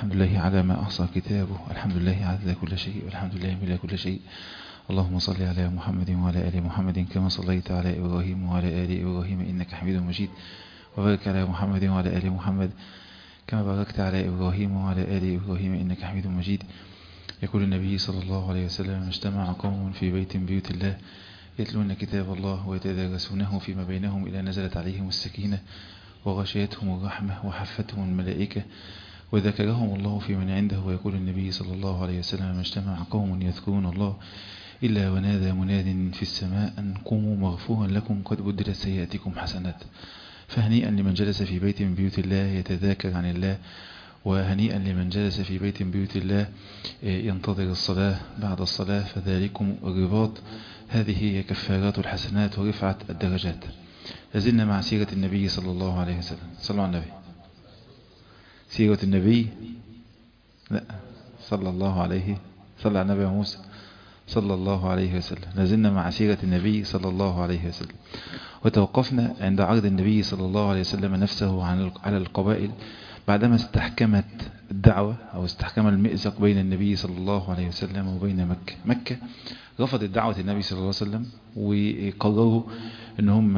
الحمد لله على ما أحصى كتابه الحمد لله عدد كل شيء والحمد لله ملء كل شيء اللهم صل على محمد وعلى آل محمد كما صليت على إبراهيم وعلى آل إبراهيم إنك حميد مجيد وبارك على محمد وعلى آل محمد كما باركت على إبراهيم وعلى آل إبراهيم إنك حميد مجيد يقول النبي صلى الله عليه وسلم اجتمع قوم في بيت من بيوت الله يتلون كتاب الله ويتدارسونه فيما بينهم إلى نزلت عليهم السكينة وغشيتهم الرحمة وحفتهم الملائكة وذكرهم الله في من عنده ويقول النبي صلى الله عليه وسلم اجتمع قوم يذكرون الله إلا ونادى مناد في السماء أن قوموا مغفورا لكم قد بدلت سيئاتكم حسنات فهنيئا لمن جلس في بيت من بيوت الله يتذاكر عن الله وهنيئا لمن جلس في بيت من بيوت الله ينتظر الصلاة بعد الصلاة فذلكم الرباط هذه هي كفارات الحسنات ورفعة الدرجات لازلنا مع سيرة النبي صلى الله عليه وسلم صلوا على النبي سيرة النبي لا صلى الله عليه صلى على النبي موسى صلى الله عليه وسلم لازلنا مع سيرة النبي صلى الله عليه وسلم وتوقفنا عند عرض النبي صلى الله عليه وسلم نفسه على القبائل بعدما استحكمت الدعوة أو استحكم المئزق بين النبي صلى الله عليه وسلم وبين مكة مكة رفضت دعوة النبي صلى الله عليه وسلم وقرروا ان هم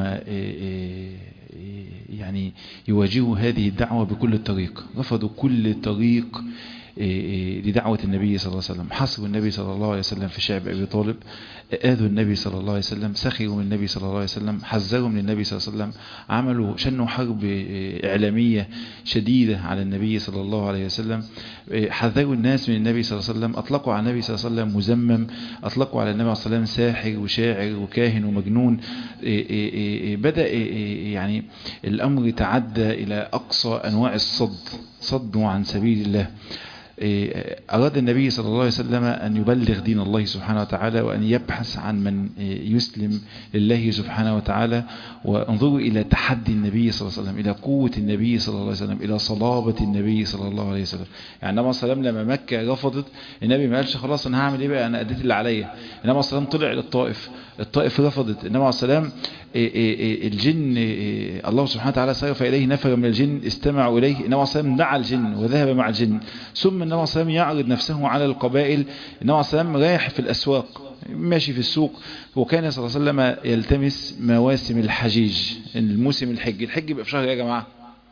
يعني يواجهوا هذه الدعوة بكل الطريق رفضوا كل طريق لدعوة النبي صلى الله عليه وسلم حصروا النبي صلى الله عليه وسلم في شعب أبي طالب آذوا النبي صلى الله عليه وسلم سخروا من النبي صلى الله عليه وسلم حذروا من النبي صلى الله عليه وسلم عملوا شنوا حرب إعلامية شديدة على النبي صلى الله عليه وسلم حذروا الناس من النبي صلى الله عليه وسلم أطلقوا على النبي صلى الله عليه وسلم مزمم أطلقوا على النبي صلى الله عليه وسلم ساحر وشاعر وكاهن ومجنون بدأ يعني الأمر تعدى إلى أقصى أنواع الصد صدوا عن سبيل الله أراد النبي صلى الله عليه وسلم أن يبلغ دين الله سبحانه وتعالى وأن يبحث عن من يسلم لله سبحانه وتعالى وانظروا إلى تحدي النبي صلى الله عليه وسلم إلى قوة النبي صلى الله عليه وسلم إلى صلابة النبي صلى الله عليه وسلم يعني النبي صلى الله عليه وسلم لما مكة رفضت النبي ما قالش خلاص أنا هعمل إيه بقى أنا أديت اللي عليا النبي صلى الله عليه وسلم طلع للطائف الطائف رفضت النبي صلى الله عليه وسلم الجن الله سبحانه وتعالى صرف إليه نفر من الجن استمعوا إليه النبي صلى الله عليه وسلم دعا الجن وذهب مع الجن ثم النبي صلى الله عليه وسلم يعرض نفسه على القبائل النبي صلى الله عليه وسلم رايح في الأسواق ماشي في السوق وكان صلى الله عليه وسلم يلتمس مواسم الحجيج الموسم الحج الحج بيبقى في شهر ايه يا جماعة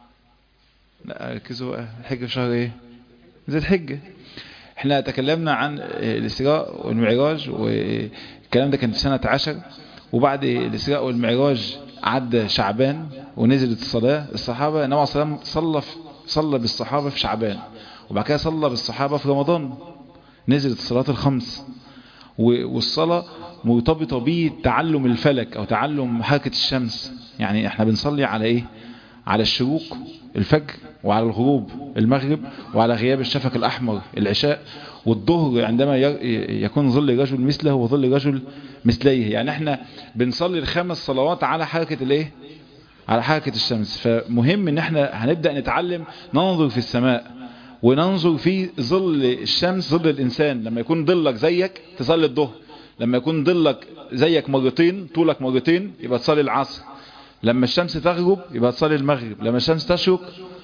لا ركزوا الحج في شهر ايه زي الحج احنا تكلمنا عن الاسراء والمعراج والكلام ده كان في سنة عشر وبعد الاسراء والمعراج عدى شعبان ونزلت الصلاة الصحابة النبي صلى الله عليه وسلم صلى صلى بالصحابة في شعبان وبعد كده صلى بالصحابة في رمضان نزلت الصلاة الخمس والصلاة مرتبطة بتعلم الفلك او تعلم حركة الشمس يعني احنا بنصلي على ايه على الشروق الفجر وعلى الغروب المغرب وعلى غياب الشفق الأحمر العشاء والظهر عندما يكون ظل رجل مثله وظل رجل مثليه يعني احنا بنصلي الخمس صلوات على حركة الايه على حركة الشمس فمهم ان احنا هنبدأ نتعلم ننظر في السماء وننظر في ظل الشمس ظل الإنسان لما يكون ظلك زيك تصلي الظهر لما يكون ظلك زيك مرتين طولك مرتين يبقى تصلي العصر لما الشمس تغرب يبقى تصلي المغرب لما الشمس تشرق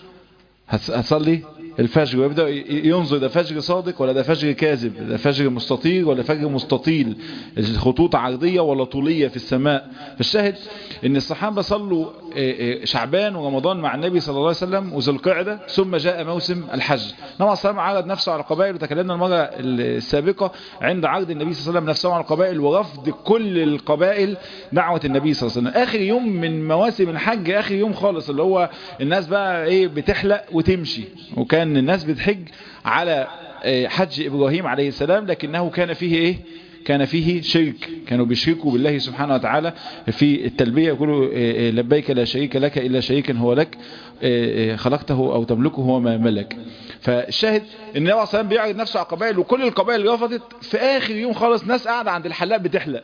هتصلي الفجر ويبدأ ينظر ده فجر صادق ولا ده فجر كاذب ده فجر مستطيل ولا فجر مستطيل الخطوط عرضية ولا طولية في السماء فالشاهد ان الصحابة صلوا شعبان ورمضان مع النبي صلى الله عليه وسلم وذو القعدة ثم جاء موسم الحج نبي صلى الله عرض نفسه على القبائل وتكلمنا المرة السابقة عند عرض النبي صلى الله عليه وسلم نفسه على القبائل ورفض كل القبائل دعوة النبي صلى الله عليه وسلم اخر يوم من مواسم الحج اخر يوم خالص اللي هو الناس بقى ايه بتحلق وتمشي وكان الناس بتحج على حج إبراهيم عليه السلام لكنه كان فيه إيه كان فيه شرك كانوا بيشركوا بالله سبحانه وتعالى في التلبية يقولوا لبيك لا شريك لك إلا شريكا هو لك خلقته أو تملكه هو ما ملك فالشاهد ان النبي صلى الله عليه وسلم بيعرض نفسه على القبائل وكل القبائل رفضت في آخر يوم خالص ناس قاعدة عند الحلاق بتحلق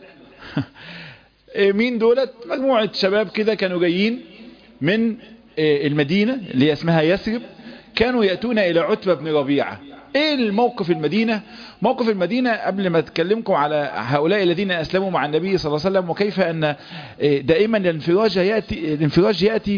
مين دولت مجموعة شباب كده كانوا جايين من المدينة اللي اسمها يثرب كانوا يأتون إلى عتبة بن ربيعة ايه الموقف المدينة موقف المدينة قبل ما اتكلمكم على هؤلاء الذين اسلموا مع النبي صلى الله عليه وسلم وكيف ان دائما الانفراج يأتي, الانفراج يأتي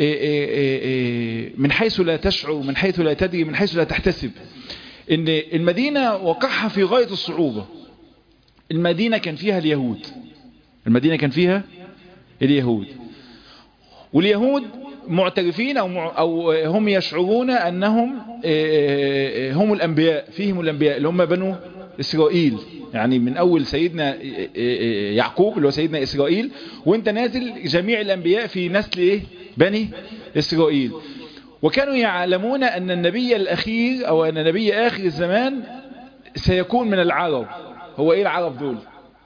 من حيث لا تشعر من حيث لا تدري من حيث لا تحتسب ان المدينة وقعها في غاية الصعوبة المدينة كان فيها اليهود المدينة كان فيها اليهود واليهود معترفين أو, أو هم يشعرون أنهم هم الأنبياء فيهم الأنبياء اللي هم بنو إسرائيل يعني من أول سيدنا يعقوب اللي هو سيدنا إسرائيل وانت نازل جميع الأنبياء في نسل إيه؟ بني إسرائيل وكانوا يعلمون أن النبي الأخير أو أن نبي آخر الزمان سيكون من العرب هو إيه العرب دول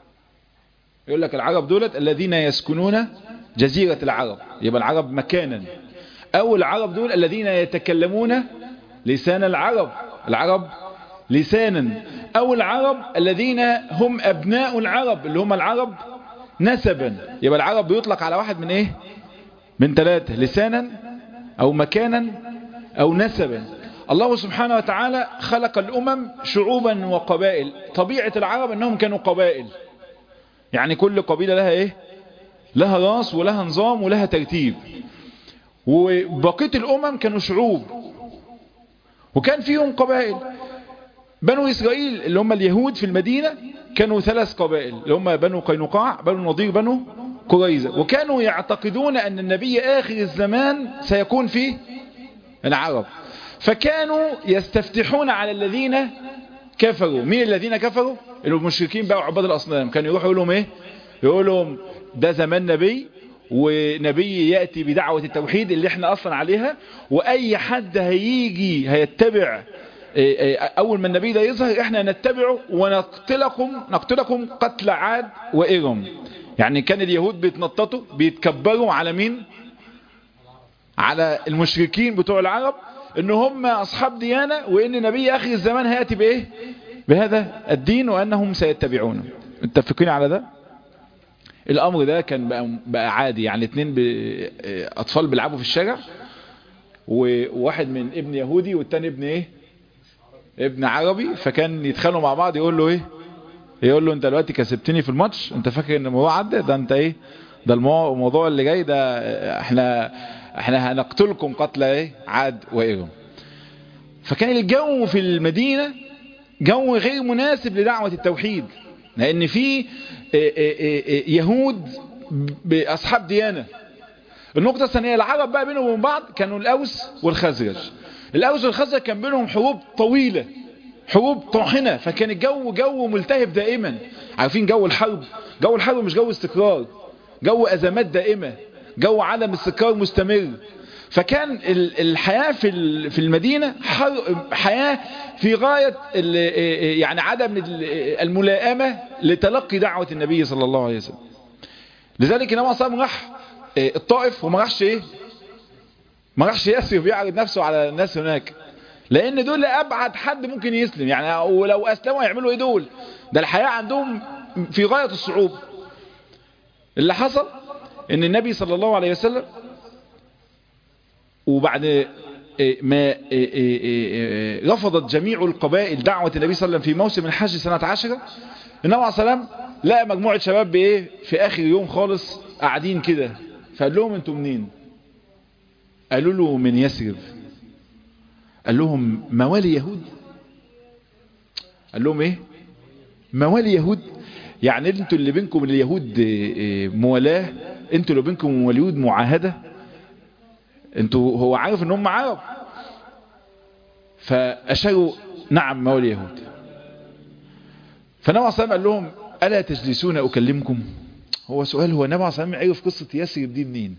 يقول لك العرب دولت الذين يسكنون جزيرة العرب يبقى العرب مكانا أو العرب دول الذين يتكلمون لسان العرب العرب لسانا أو العرب الذين هم أبناء العرب اللي هم العرب نسبا يبقى العرب بيطلق على واحد من إيه من ثلاثة لسانا أو مكانا أو نسبا الله سبحانه وتعالى خلق الأمم شعوبا وقبائل طبيعة العرب أنهم كانوا قبائل يعني كل قبيلة لها إيه لها راس ولها نظام ولها ترتيب وبقية الأمم كانوا شعوب وكان فيهم قبائل بنو إسرائيل اللي هم اليهود في المدينة كانوا ثلاث قبائل اللي هم بنو قينقاع بنو نضير بنو قريزة وكانوا يعتقدون أن النبي آخر الزمان سيكون في العرب فكانوا يستفتحون على الذين كفروا مين الذين كفروا المشركين بقى عباد الأصنام كانوا يروحوا يقول لهم ايه يقول لهم ده زمان نبي ونبي يأتي بدعوة التوحيد اللي احنا اصلا عليها واي حد هيجي هيتبع اول ما النبي ده يظهر احنا نتبعه ونقتلكم نقتلكم قتل عاد وإرم يعني كان اليهود بيتنططوا بيتكبروا على مين على المشركين بتوع العرب ان هم اصحاب ديانة وان نبي اخر الزمان هيأتي بايه بهذا الدين وانهم سيتبعونه متفقين على ده الامر ده كان بقى, بقى عادي يعني اتنين اطفال بيلعبوا في الشارع وواحد من ابن يهودي والتاني ابن ايه ابن عربي فكان يتخانقوا مع بعض يقول له ايه يقول له انت دلوقتي كسبتني في الماتش انت فاكر ان الموضوع عدى ده انت ايه ده الموضوع اللي جاي ده احنا احنا هنقتلكم قتل ايه عاد وإرم فكان الجو في المدينة جو غير مناسب لدعوة التوحيد لان في يهود باصحاب ديانة النقطة الثانية العرب بقى بينهم وبين بعض كانوا الاوس والخزرج الاوس والخزرج كان بينهم حروب طويلة حروب طاحنة فكان الجو جو ملتهب دائما عارفين جو الحرب جو الحرب مش جو استقرار جو ازمات دائمة جو عدم استقرار مستمر فكان الحياة في في المدينة حياة في غاية يعني عدم الملائمة لتلقي دعوة النبي صلى الله عليه وسلم لذلك النبي صلى الله عليه وسلم راح الطائف وما راحش ايه ما راحش يسرف يعرض نفسه على الناس هناك لان دول ابعد حد ممكن يسلم يعني ولو اسلموا يعملوا ايه دول ده الحياة عندهم في غاية الصعوبة اللي حصل ان النبي صلى الله عليه وسلم وبعد ما رفضت جميع القبائل دعوة النبي صلى الله عليه وسلم في موسم الحج سنة عشرة النبي عليه السلام لقى مجموعة شباب بايه في اخر يوم خالص قاعدين كده فقال لهم انتوا منين قالوا له من يسرب قال لهم موالي يهود قال لهم ايه موالي يهود يعني انتوا اللي بينكم اليهود موالاه انتوا اللي بينكم واليهود معاهدة انتوا هو عارف ان هم عرب فاشاروا نعم موالي يهود فنبع صلى قال لهم ألا تجلسون أكلمكم هو سؤال هو نبع صلى عرف قصة يسرب دي منين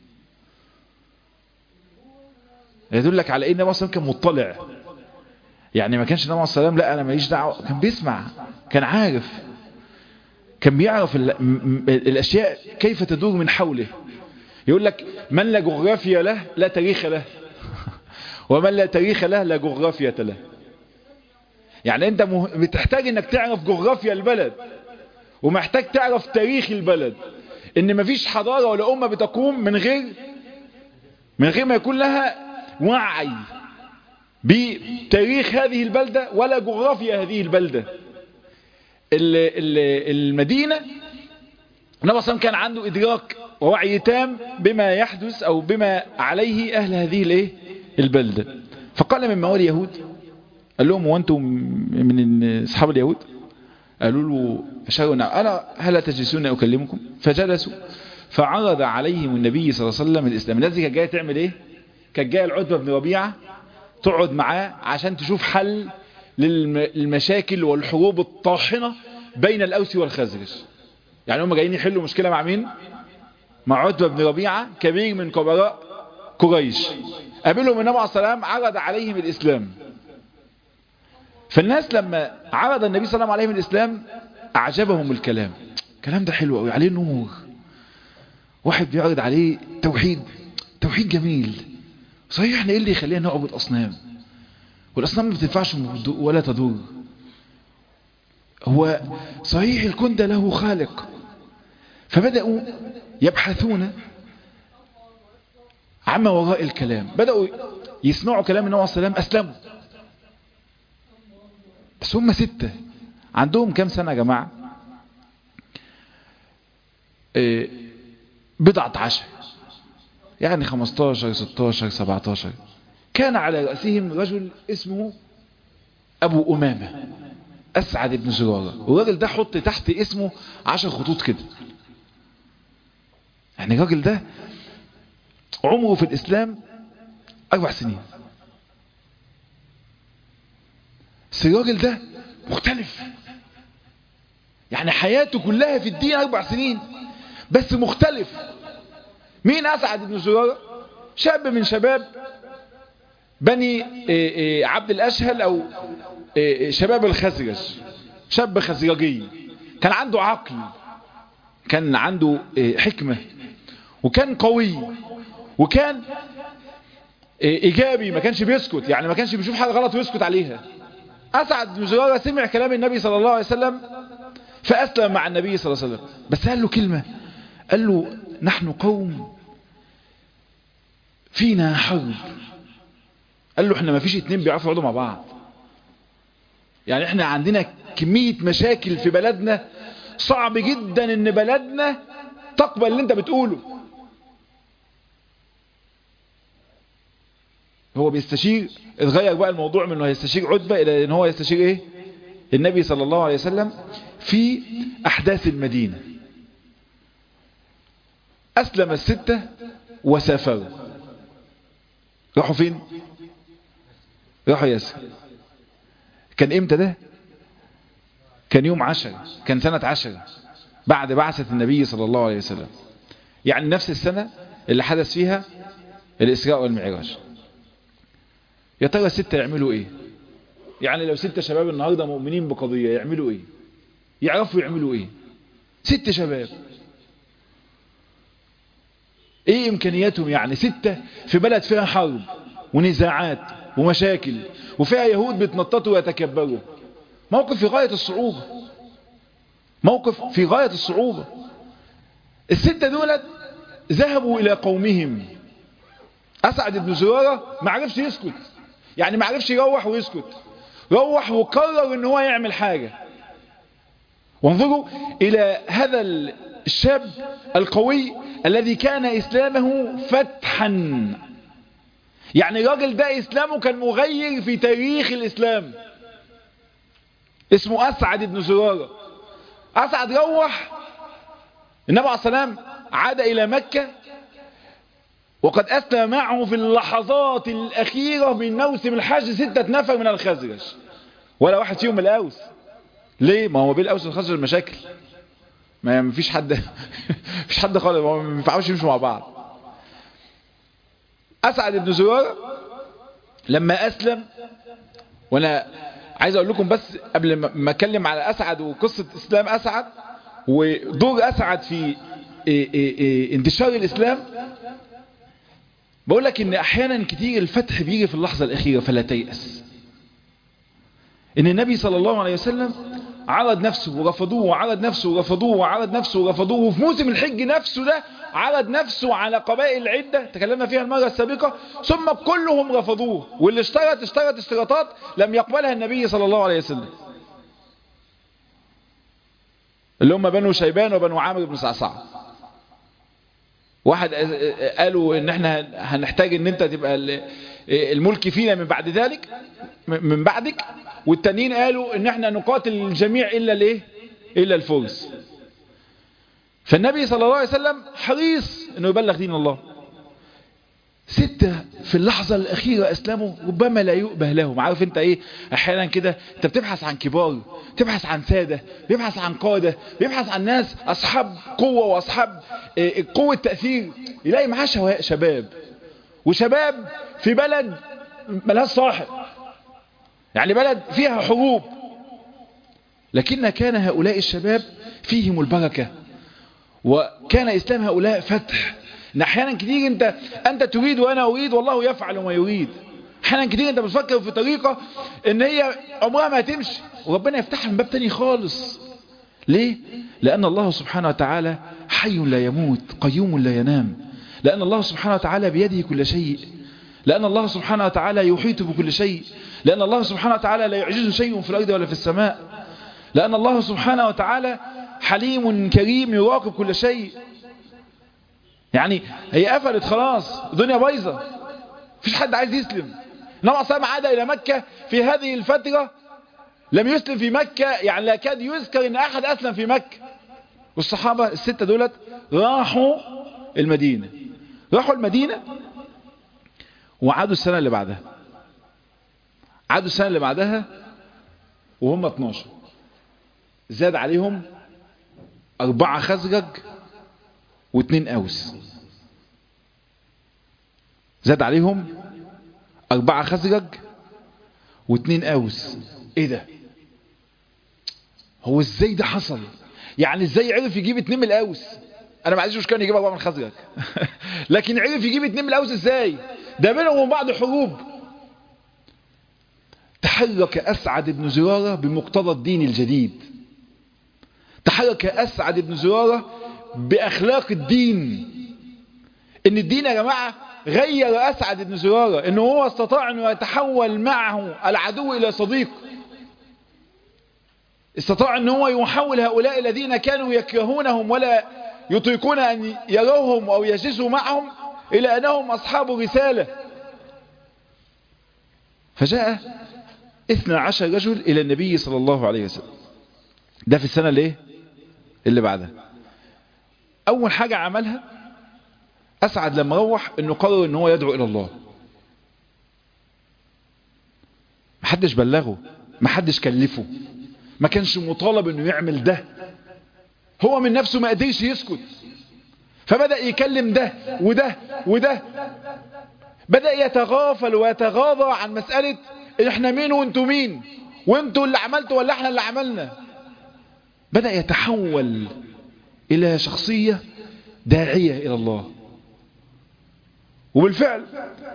يدل لك على ايه النبي صلى كان مطلع يعني ما كانش النبي صلى الله لا انا ماليش دعوه كان بيسمع كان عارف كان بيعرف الاشياء كيف تدور من حوله يقول لك من لا جغرافيا له لا تاريخ له ومن لا تاريخ له لا جغرافيا له يعني انت بتحتاج انك تعرف جغرافيا البلد ومحتاج تعرف تاريخ البلد ان مفيش حضارة ولا امة بتقوم من غير من غير ما يكون لها وعي بتاريخ هذه البلدة ولا جغرافيا هذه البلدة المدينة النبي صلى كان عنده إدراك ووعي تام بما يحدث أو بما عليه أهل هذه الايه البلدة فقال من موالي يهود قال لهم وانتم من أصحاب اليهود قالوا له أشاروا نعم أنا هل تجلسون أكلمكم فجلسوا فعرض عليهم النبي صلى الله عليه وسلم الإسلام الناس كانت جاية تعمل إيه كانت جاية العتبة بن ربيعة تقعد معاه عشان تشوف حل للمشاكل والحروب الطاحنة بين الأوس والخزرج يعني هم جايين يحلوا مشكلة مع مين مع عتبة بن ربيعة كبير من كبراء قريش قابلهم النبي عليه السلام عرض عليهم الإسلام فالناس لما عرض النبي صلى الله عليه وسلم الإسلام أعجبهم الكلام الكلام ده حلو قوي عليه نور واحد بيعرض عليه توحيد توحيد جميل صحيح احنا ايه اللي يخلينا نعبد أصنام والأصنام ما بتنفعش ولا تضر هو صحيح الكون ده له خالق فبدأوا يبحثون عما وراء الكلام بدأوا يسمعوا كلام النبي عليه السلام أسلموا بس هم ستة عندهم كام سنة يا جماعة إيه بضعة عشر يعني 15 16 17 كان على رأسهم رجل اسمه أبو أمامة أسعد بن زرارة والراجل ده حط تحت اسمه عشر خطوط كده يعني الراجل ده عمره في الإسلام أربع سنين بس الراجل ده مختلف يعني حياته كلها في الدين أربع سنين بس مختلف مين أسعد بن زرارة شاب من شباب بني عبد الأشهل أو شباب الخزرج شاب خزرجي كان عنده عقل كان عنده حكمة وكان قوي وكان إيجابي ما كانش بيسكت يعني ما كانش بيشوف حاجة غلط ويسكت عليها أسعد بن زرارة سمع كلام النبي صلى الله عليه وسلم فأسلم مع النبي صلى الله عليه وسلم بس قال له كلمة قال له نحن قوم فينا حرب قال له احنا ما فيش اتنين بيعرفوا يقعدوا مع بعض يعني احنا عندنا كمية مشاكل في بلدنا صعب جدا ان بلدنا تقبل اللي انت بتقوله هو بيستشير اتغير بقى الموضوع من انه هيستشير عتبة الى ان هو يستشير ايه النبي صلى الله عليه وسلم في احداث المدينة اسلم الستة وسافروا راحوا فين راحوا ياسر كان امتى ده كان يوم عشر كان سنة عشر بعد بعثة النبي صلى الله عليه وسلم يعني نفس السنة اللي حدث فيها الإسراء والمعراج يا ترى ستة يعملوا ايه يعني لو ستة شباب النهاردة مؤمنين بقضية يعملوا ايه يعرفوا يعملوا ايه ستة شباب ايه امكانياتهم يعني ستة في بلد فيها حرب ونزاعات ومشاكل وفيها يهود بيتنططوا ويتكبروا موقف في غاية الصعوبة موقف في غاية الصعوبة الستة دولت ذهبوا إلى قومهم أسعد بن زرارة ما عرفش يسكت يعني ما عرفش يروح ويسكت روح وقرر ان هو يعمل حاجة وانظروا إلى هذا الشاب القوي الذي كان إسلامه فتحا يعني الراجل ده إسلامه كان مغير في تاريخ الإسلام اسمه أسعد بن زرارة أسعد روح النبي عليه السلام عاد إلى مكة وقد أسلم معه في اللحظات الأخيرة من موسم الحج ستة نفر من الخزرج ولا واحد فيهم الأوس ليه؟ ما هو بين الأوس والخزرج مشاكل ما فيش حد فيش حد خالص ما ينفعوش يمشوا مع بعض أسعد بن زرارة لما أسلم وأنا عايز أقول لكم بس قبل ما أتكلم على أسعد وقصة إسلام أسعد ودور أسعد في انتشار الإسلام بقول لك إن أحيانا كتير الفتح بيجي في اللحظة الأخيرة فلا تيأس ان النبي صلى الله عليه وسلم عرض نفسه ورفضوه وعرض نفسه ورفضوه وعرض نفسه ورفضوه وفي موسم الحج نفسه ده عرض نفسه على قبائل عدة تكلمنا فيها المرة السابقة ثم كلهم رفضوه واللي اشترط اشترط اشتراطات لم يقبلها النبي صلى الله عليه وسلم اللي هم بنو شيبان وبنو عامر بن صعصع واحد قالوا ان احنا هنحتاج ان انت تبقى الملك فينا من بعد ذلك من بعدك والتانيين قالوا ان احنا نقاتل الجميع الا الايه الا الفرس فالنبي صلى الله عليه وسلم حريص انه يبلغ دين الله ستة في اللحظة الأخيرة أسلموا ربما لا يؤبه لهم عارف أنت إيه أحيانا كده أنت بتبحث عن كبار بتبحث عن سادة بيبحث عن قادة بيبحث عن ناس أصحاب قوة وأصحاب قوة تأثير يلاقي معاه شباب وشباب في بلد ملهاش صاحب يعني بلد فيها حروب لكن كان هؤلاء الشباب فيهم البركة وكان إسلام هؤلاء فتح ان احيانا كتير انت انت تريد وانا اريد والله يفعل ما يريد احيانا كتير انت بتفكر في طريقة ان هي عمرها ما هتمشي وربنا يفتح من باب تاني خالص ليه لان الله سبحانه وتعالى حي لا يموت قيوم لا ينام لان الله سبحانه وتعالى بيده كل شيء لأن الله سبحانه وتعالى يحيط بكل شيء لأن الله سبحانه وتعالى لا يعجزه شيء في الأرض ولا في السماء لأن الله سبحانه وتعالى حليم كريم يراقب كل شيء يعني هي قفلت خلاص الدنيا بايظه مفيش حد عايز يسلم نوع صلى عاد إلى مكة في هذه الفترة لم يسلم في مكة يعني لا كاد يذكر ان احد اسلم في مكة والصحابة الستة دولت راحوا المدينة راحوا المدينة وعادوا السنة اللي بعدها عادوا السنة اللي بعدها وهم 12 زاد عليهم أربعة خزرج واثنين أوس زاد عليهم أربعة خزرج واثنين أوس إيه ده هو إزاي ده حصل يعني إزاي عرف يجيب اتنين من الأوس أنا ما عنديش مشكلة يجيب أربعة من الخزرج لكن عرف يجيب اتنين من الأوس إزاي ده بينهم وبين بعض حروب تحرك أسعد بن زرارة بمقتضى الدين الجديد تحرك أسعد بن زرارة بأخلاق الدين إن الدين يا جماعة غير أسعد بن زرارة إنه هو استطاع أنه يتحول معه العدو إلى صديق استطاع أنه هو يحول هؤلاء الذين كانوا يكرهونهم ولا يطيقون أن يروهم أو يجلسوا معهم إلى أنهم أصحاب رسالة فجاء 12 رجل إلى النبي صلى الله عليه وسلم ده في السنة اللي اللي بعدها أول حاجة عملها أسعد لما روح أنه قرر أنه هو يدعو إلى الله محدش بلغه محدش كلفه ما كانش مطالب أنه يعمل ده هو من نفسه ما قدرش يسكت فبدأ يكلم ده وده وده بدأ يتغافل ويتغاضى عن مسألة احنا مين وانتوا مين وانتوا اللي عملتوا ولا احنا اللي عملنا بدأ يتحول إلى شخصية داعية إلى الله وبالفعل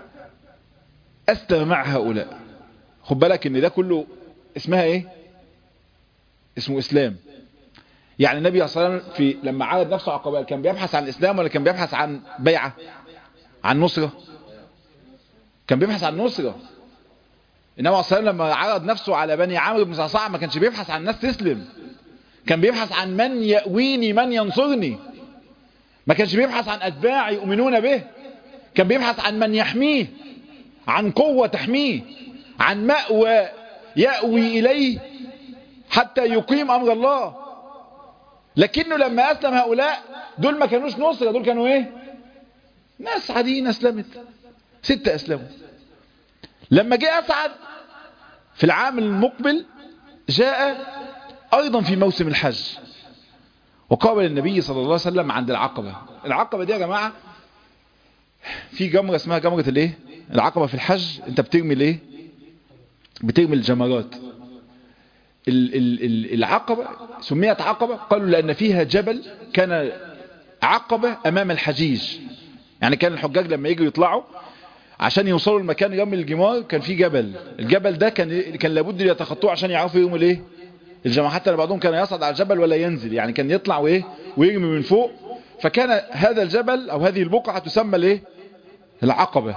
أسلم مع هؤلاء خد بالك ان ده كله اسمها ايه اسمه اسلام يعني النبي صلى الله عليه وسلم في لما عرض نفسه على القبائل كان بيبحث عن الاسلام ولا كان بيبحث عن بيعة عن نصرة كان بيبحث عن نصرة النبي صلى الله عليه وسلم لما عرض نفسه على بني عمرو بن صعصع ما كانش بيبحث عن الناس تسلم كان بيبحث عن من يأويني من ينصرني ما كانش بيبحث عن أتباع يؤمنون به كان بيبحث عن من يحميه عن قوة تحميه عن مأوى يأوي إليه حتى يقيم أمر الله لكنه لما أسلم هؤلاء دول ما كانوش نصرة دول كانوا إيه ناس عاديين أسلمت ستة أسلموا لما جاء أسعد في العام المقبل جاء أيضا في موسم الحج وقابل النبي صلى الله عليه وسلم عند العقبة العقبة دي يا جماعة في جمرة اسمها جمرة الايه العقبة في الحج انت بترمي الايه بترمي الجمرات ال ال ال العقبة سميت عقبة قالوا لأن فيها جبل كان عقبة أمام الحجيج يعني كان الحجاج لما يجوا يطلعوا عشان يوصلوا المكان رمي الجمار كان في جبل الجبل ده كان كان لابد يتخطوه عشان يعرفوا يرموا الايه الجماعة حتى بعضهم كان يصعد على الجبل ولا ينزل يعني كان يطلع وايه ويرمي من فوق فكان هذا الجبل او هذه البقعة تسمى الايه العقبة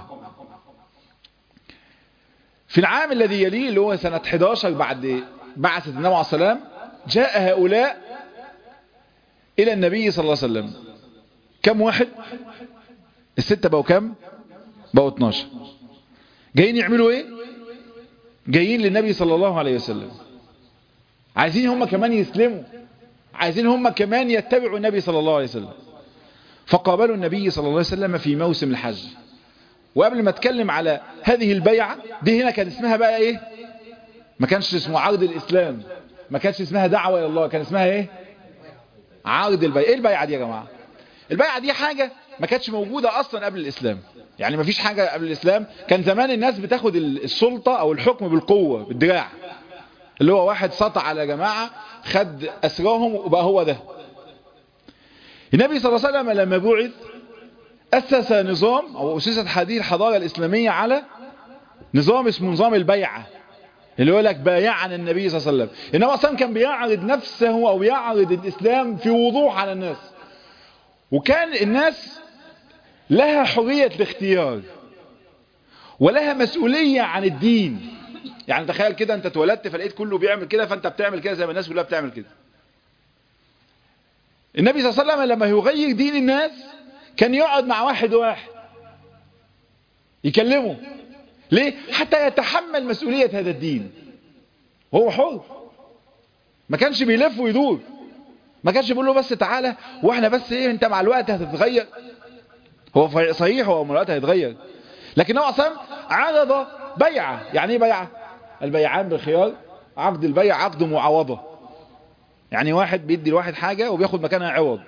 في العام الذي يليه اللي هو سنة 11 بعد بعثة النبي عليه السلام جاء هؤلاء الى النبي صلى الله عليه وسلم كم واحد الستة بقوا كم بقوا 12 جايين يعملوا ايه جايين للنبي صلى الله عليه وسلم عايزين هم كمان يسلموا عايزين هم كمان يتبعوا النبي صلى الله عليه وسلم فقابلوا النبي صلى الله عليه وسلم في موسم الحج وقبل ما اتكلم على هذه البيعة دي هنا كان اسمها بقى ايه ما كانش اسمه عرض الاسلام ما كانش اسمها دعوة الى الله كان اسمها ايه عرض البيعة ايه البيعة دي يا جماعة البيعة دي حاجة ما كانتش موجودة اصلا قبل الاسلام يعني ما فيش حاجة قبل الاسلام كان زمان الناس بتاخد السلطة او الحكم بالقوة بالدراع اللي هو واحد سطع على جماعة خد اسراهم وبقى هو ده النبي صلى الله عليه وسلم لما بعث أسس نظام أو أسست هذه الحضارة الإسلامية على نظام اسمه نظام البيعة اللي يقول لك بايعنا النبي صلى الله عليه وسلم إنما أصلا كان بيعرض نفسه أو يعرض الإسلام في وضوح على الناس وكان الناس لها حرية الاختيار ولها مسؤولية عن الدين يعني تخيل كده انت اتولدت فلقيت كله بيعمل كده فانت بتعمل كده زي ما الناس كلها بتعمل كده النبي صلى الله عليه وسلم لما يغير دين الناس كان يقعد مع واحد واحد يكلمه ليه حتى يتحمل مسؤولية هذا الدين هو حر ما كانش بيلف ويدور ما كانش بيقول له بس تعالى واحنا بس ايه انت مع الوقت هتتغير هو صحيح هو مع الوقت هيتغير لكن هو اصلا عرض بيعة يعني ايه بيعة البيعان بالخيار عقد البيع عقد معاوضة يعني واحد بيدي لواحد حاجة وبياخد مكانها عوض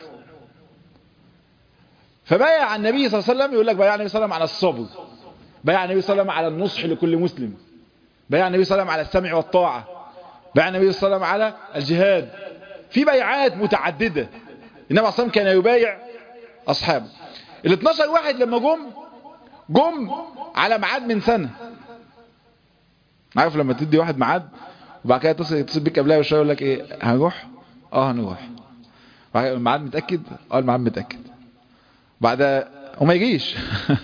فبايع النبي صلى الله عليه وسلم يقول لك بايع النبي صلى الله عليه وسلم على الصبر بايع النبي صلى الله عليه وسلم على النصح لكل مسلم بايع النبي صلى الله عليه وسلم على السمع والطاعة بايع النبي صلى الله عليه وسلم على الجهاد في بيعات متعددة النبي صلى الله عليه وسلم كان يبايع أصحابه ال 12 واحد لما جم جم على ميعاد من سنة عارف لما تدي واحد ميعاد وبعد كده يتصل يتصل بيك قبلها بشويه يقول لك ايه هنروح اه هنروح الميعاد متاكد اه الميعاد متاكد بعد وما يجيش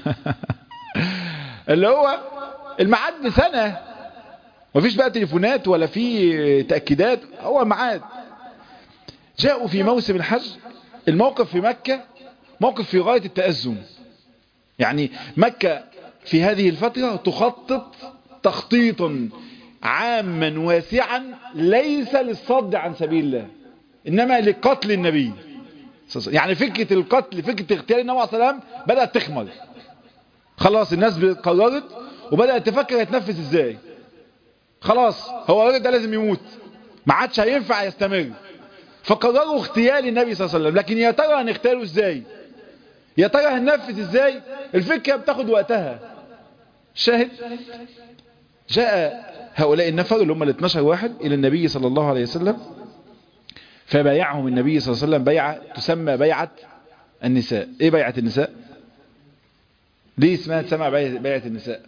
اللي هو الميعاد بسنه مفيش بقى تليفونات ولا في تاكيدات هو الميعاد جاءوا في موسم الحج الموقف في مكه موقف في غايه التازم يعني مكه في هذه الفتره تخطط تخطيطا عاما واسعا ليس للصد عن سبيل الله انما لقتل النبي يعني فكرة القتل فكرة اغتيال النبي عليه السلام بدأت تخمر خلاص الناس قررت وبدأت تفكر هتنفذ ازاي خلاص هو الراجل ده لازم يموت ما عادش هينفع يستمر فقرروا اغتيال النبي صلى الله عليه وسلم لكن يا ترى هنغتاله ازاي يا ترى هننفذ ازاي الفكرة بتاخد وقتها شاهد جاء هؤلاء النفر اللي هم ال 12 واحد إلى النبي صلى الله عليه وسلم فبايعهم النبي صلى الله عليه وسلم بيعة تسمى بيعة النساء ايه بيعة النساء ليه اسمها تسمى بيعة النساء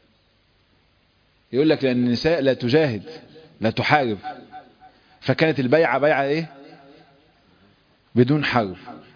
يقول لك لأن النساء لا تجاهد لا تحارب فكانت البيعة بيعة ايه بدون حرب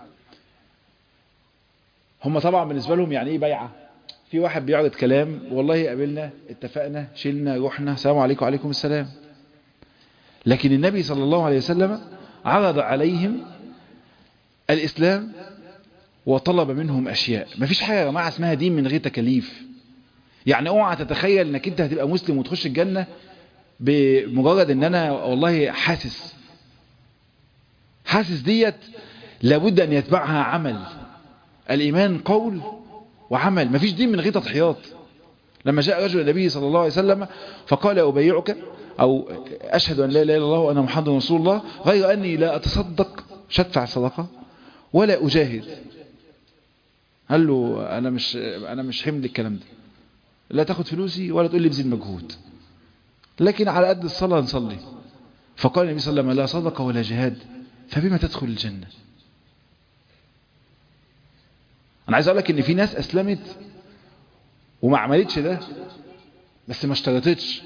هم طبعا بالنسبة لهم يعني ايه بيعة في واحد بيعرض كلام والله قابلنا اتفقنا شلنا رحنا السلام عليكم وعليكم السلام لكن النبي صلى الله عليه وسلم عرض عليهم الإسلام وطلب منهم أشياء ما فيش حاجة يا جماعة اسمها دين من غير تكاليف يعني اوعى تتخيل انك انت هتبقى مسلم وتخش الجنة بمجرد ان انا والله حاسس حاسس ديت لابد ان يتبعها عمل الايمان قول وعمل مفيش دين من غير تضحيات لما جاء رجل النبي صلى الله عليه وسلم فقال أبيعك أو أشهد أن لا إله إلا الله وأنا محمد رسول الله غير أني لا أتصدق مش هدفع الصدقة ولا أجاهد قال له أنا مش أنا مش حمل الكلام ده لا تاخد فلوسي ولا تقول لي بذل مجهود لكن على قد الصلاة نصلي فقال النبي صلى الله عليه وسلم لا صدقة ولا جهاد فبما تدخل الجنة انا عايز اقول لك ان في ناس اسلمت وما عملتش ده بس ما اشترطتش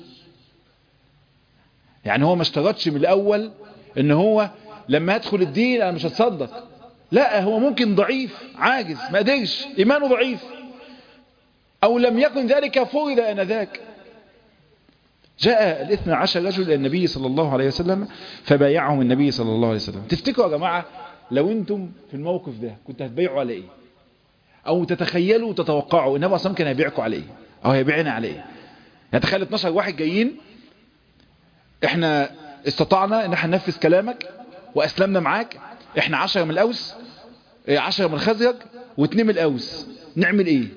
يعني هو ما اشترطش من الاول ان هو لما يدخل الدين انا مش هتصدق لا هو ممكن ضعيف عاجز ما قدرش ايمانه ضعيف او لم يكن ذلك فرض انذاك جاء الاثنى عشر رجل الى النبي صلى الله عليه وسلم فبايعهم النبي صلى الله عليه وسلم تفتكروا يا جماعة لو انتم في الموقف ده كنت هتبيعوا على ايه او تتخيلوا وتتوقعوا النبي صلى كان هيبيعكم على ايه او هيبيعنا على ايه يعني تخيل 12 واحد جايين احنا استطعنا ان احنا ننفذ كلامك واسلمنا معاك احنا 10 من الاوس 10 من الخزرج واثنين من الاوس نعمل ايه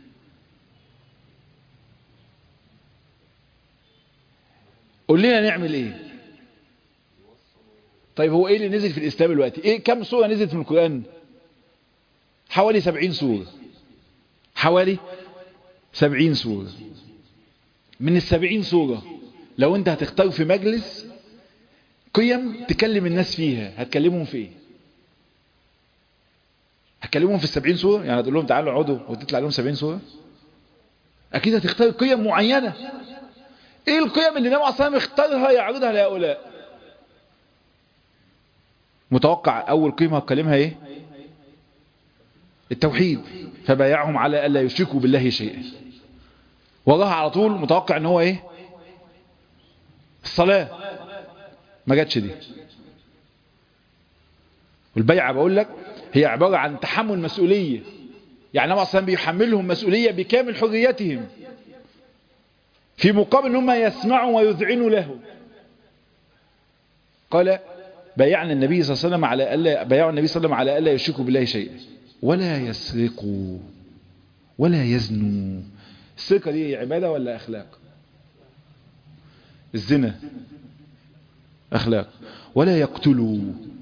قول لنا نعمل ايه طيب هو ايه اللي نزل في الاسلام دلوقتي ايه كم سورة نزلت في القرآن حوالي سبعين سورة حوالي سبعين سورة من السبعين سورة لو انت هتختار في مجلس قيم تكلم الناس فيها هتكلمهم في ايه هتكلمهم في السبعين سورة يعني هتقول لهم تعالوا اقعدوا وتطلع لهم سبعين سورة اكيد هتختار قيم معينة ايه القيم اللي النبي عليه اختارها يعرضها لهؤلاء متوقع اول قيمة هتكلمها ايه التوحيد فبايعهم على الا يشركوا بالله شيئا وراها على طول متوقع ان هو ايه الصلاة ما جاتش دي والبيعة بقول لك هي عبارة عن تحمل مسؤولية يعني النبي عليه بيحملهم مسؤولية بكامل حريتهم في مقابل ان هم يسمعوا ويذعنوا له قال بايعنا النبي صلى الله عليه وسلم على الا بايعوا النبي صلى الله عليه وسلم على الا يشركوا بالله شيئا ولا يسرقوا ولا يزنوا السرقه دي عباده ولا اخلاق الزنا اخلاق ولا يقتلوا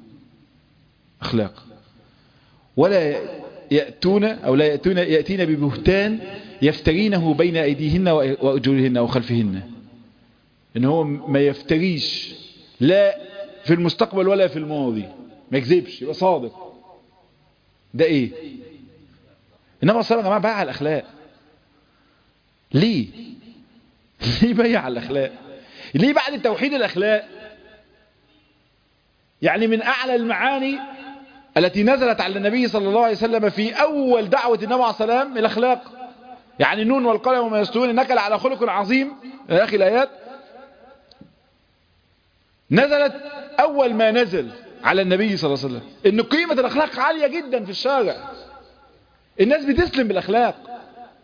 اخلاق ولا يأتون أو لا يأتون يأتين ببهتان يفترينه بين أيديهن وأرجلهن وخلفهن إن هو ما يفتريش لا في المستقبل ولا في الماضي ما يكذبش يبقى صادق ده إيه إنما صلى الله عليه وسلم بايع الأخلاق ليه ليه بايع الأخلاق ليه بعد التوحيد الأخلاق يعني من أعلى المعاني التي نزلت على النبي صلى الله عليه وسلم في أول دعوة النبي عليه السلام الأخلاق يعني النون والقلم وما يستوون إنك على خلق عظيم يا أخي الآيات نزلت أول ما نزل على النبي صلى الله عليه وسلم إن قيمة الأخلاق عالية جدا في الشارع الناس بتسلم بالأخلاق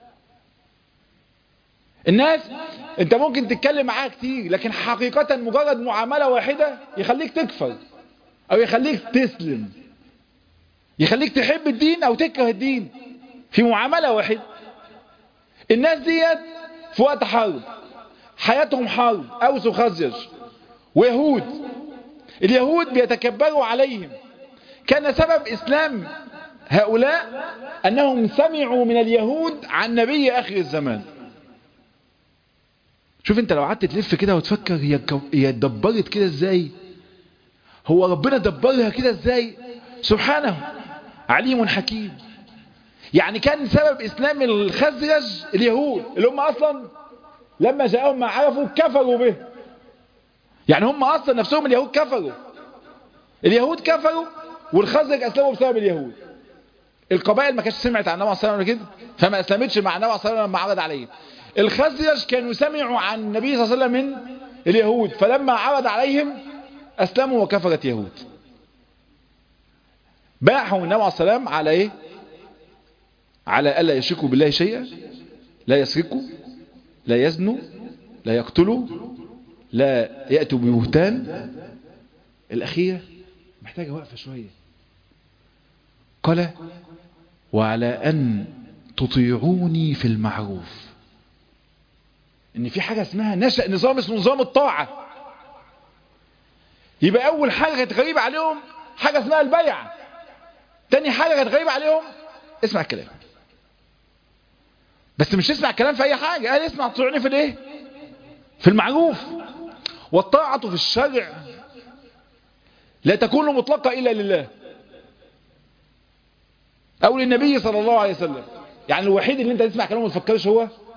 الناس انت ممكن تتكلم معاها كتير لكن حقيقة مجرد معاملة واحدة يخليك تكفر او يخليك تسلم يخليك تحب الدين او تكره الدين في معاملة واحدة الناس ديت في وقت حرب حياتهم حرب اوس وخزرج ويهود اليهود بيتكبروا عليهم كان سبب اسلام هؤلاء انهم سمعوا من اليهود عن نبي اخر الزمان شوف انت لو قعدت تلف كده وتفكر هي هي اتدبرت كده ازاي هو ربنا دبرها كده ازاي سبحانه عليم حكيم يعني كان سبب اسلام الخزرج اليهود اللي هم اصلا لما جاءهم ما عرفوا كفروا به يعني هم اصلا نفسهم اليهود كفروا اليهود كفروا والخزرج اسلموا بسبب اليهود القبائل ما كانتش سمعت عن النبي صلى الله عليه وسلم كده فما اسلمتش مع النبي صلى الله عليه وسلم لما عرض عليهم الخزرج كانوا سمعوا عن النبي صلى الله عليه وسلم من اليهود فلما عرض عليهم اسلموا وكفرت يهود باعهم النبي عليه السلام على ايه على الا يشركوا بالله شيئا لا يسرقوا لا يزنوا لا يقتلوا لا يأتوا ببهتان الأخيرة محتاجة وقفة شوية قال وعلى أن تطيعوني في المعروف ان في حاجة اسمها نشأ نظام اسمه نظام الطاعة يبقى اول حاجة كانت غريبة عليهم حاجة اسمها البيع تاني حاجة كانت غريبة عليهم اسمع الكلام بس مش اسمع الكلام في اي حاجة قال اسمع تطيعني في الايه في المعروف والطاعة في الشرع لا تكون مطلقة الا لله او للنبي صلى الله عليه وسلم يعني الوحيد اللي انت تسمع كلامه ما تفكرش هو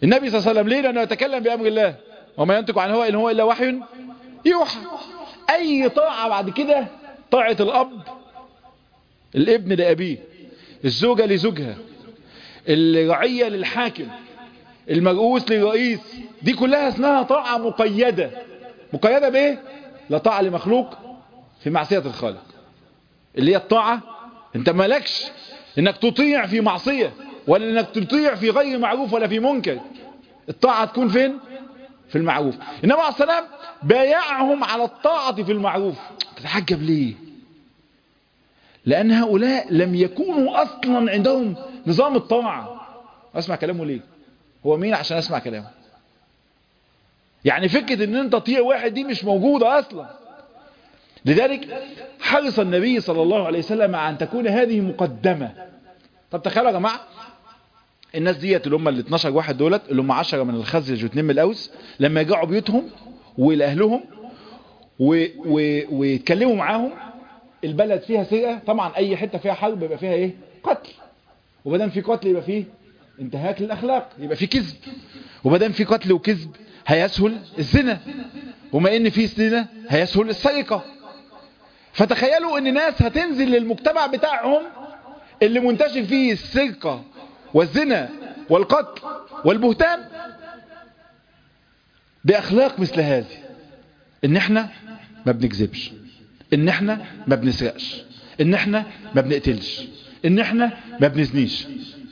النبي صلى الله عليه وسلم ليه لأنه يتكلم بأمر الله وما ينطق عن هو إن هو إلا وحي يوحى أي طاعة بعد كده طاعة الأب الابن لأبيه الزوجة لزوجها الرعية للحاكم المرؤوس للرئيس دي كلها اسمها طاعة مقيدة مقيدة بايه لا طاعة لمخلوق في معصية الخالق اللي هي الطاعة انت مالكش انك تطيع في معصية ولا انك تطيع في غير معروف ولا في منكر الطاعة تكون فين في المعروف انما عليه السلام بايعهم على الطاعة في المعروف تتحجب ليه لان هؤلاء لم يكونوا اصلا عندهم نظام الطاعة اسمع كلامه ليه هو مين عشان اسمع كلامه يعني فكرة ان انت تطيع واحد دي مش موجودة اصلا لذلك حرص النبي صلى الله عليه وسلم على ان تكون هذه مقدمة طب تخيلوا يا جماعة الناس ديت اللي هم ال 12 واحد دولت اللي هم 10 من الخزرج واثنين من الاوس لما يرجعوا بيوتهم ولاهلهم ويتكلموا معاهم البلد فيها سرقه طبعا اي حته فيها حرب يبقى فيها ايه قتل وبدل في قتل يبقى فيه انتهاك للاخلاق يبقى في كذب وبدل في قتل وكذب هيسهل الزنا وما ان في زنا هيسهل السرقه فتخيلوا ان ناس هتنزل للمجتمع بتاعهم اللي منتشر فيه السرقه والزنا والقتل والبهتان بأخلاق مثل هذه ان احنا ما بنكذبش ان احنا ما بنسرقش ان احنا ما بنقتلش ان احنا ما بنزنيش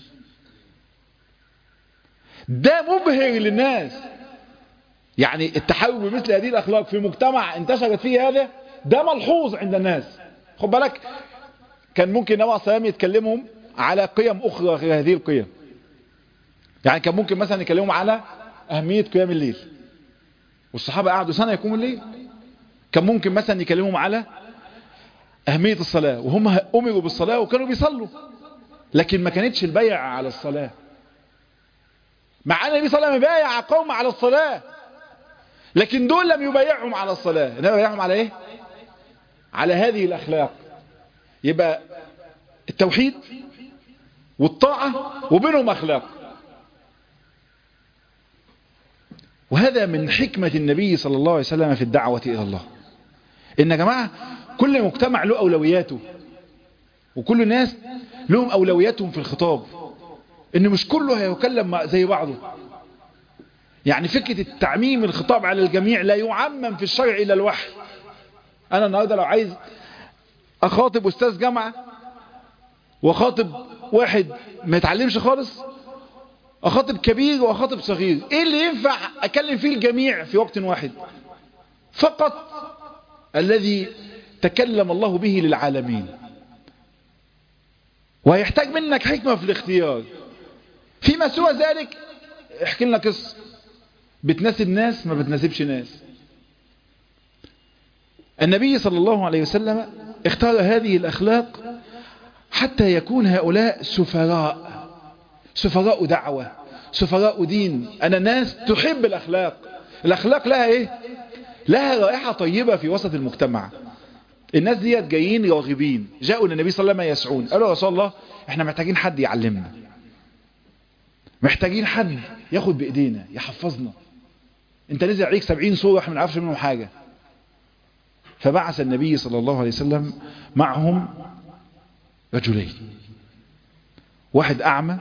ده مبهر للناس يعني التحول بمثل هذه الاخلاق في مجتمع انتشرت فيه هذا ده ملحوظ عند الناس خد بالك كان ممكن النبي عليه الصلاه يتكلمهم على قيم أخرى غير هذه القيم يعني كان ممكن مثلا يكلمهم على أهمية قيام الليل والصحابة قعدوا سنة يقوموا الليل كان ممكن مثلا يكلمهم على أهمية الصلاة وهم أمروا بالصلاة وكانوا بيصلوا لكن ما كانتش البيع على الصلاة مع أن النبي صلى الله عليه وسلم بايع قوم على الصلاة لكن دول لم يبايعهم على الصلاة إنما يبايعهم على إيه على هذه الأخلاق يبقى التوحيد والطاعة وبينهم أخلاق وهذا من حكمة النبي صلى الله عليه وسلم في الدعوة إلى الله إن يا جماعة كل مجتمع له أولوياته وكل الناس لهم أولوياتهم في الخطاب إن مش كله هيكلم زي بعضه يعني فكرة التعميم الخطاب على الجميع لا يعمم في الشرع إلى الوحي أنا النهاردة لو عايز أخاطب أستاذ جامعة وخاطب واحد ما يتعلمش خالص اخاطب كبير واخاطب صغير ايه اللي ينفع اكلم فيه الجميع في وقت واحد فقط الذي تكلم الله به للعالمين وهيحتاج منك حكمة في الاختيار فيما سوى ذلك احكي لنا قصة بتناسب ناس ما بتناسبش ناس النبي صلى الله عليه وسلم اختار هذه الأخلاق حتى يكون هؤلاء سفراء سفراء دعوة سفراء دين أنا ناس تحب الأخلاق الأخلاق لها إيه لها رائحة طيبة في وسط المجتمع الناس ديت جايين راغبين جاءوا للنبي صلى الله عليه وسلم يسعون قالوا يا رسول الله احنا محتاجين حد يعلمنا محتاجين حد ياخد بإيدينا يحفظنا انت نزل عليك سبعين صورة احنا ما نعرفش منهم حاجة فبعث النبي صلى الله عليه وسلم معهم رجلين واحد أعمى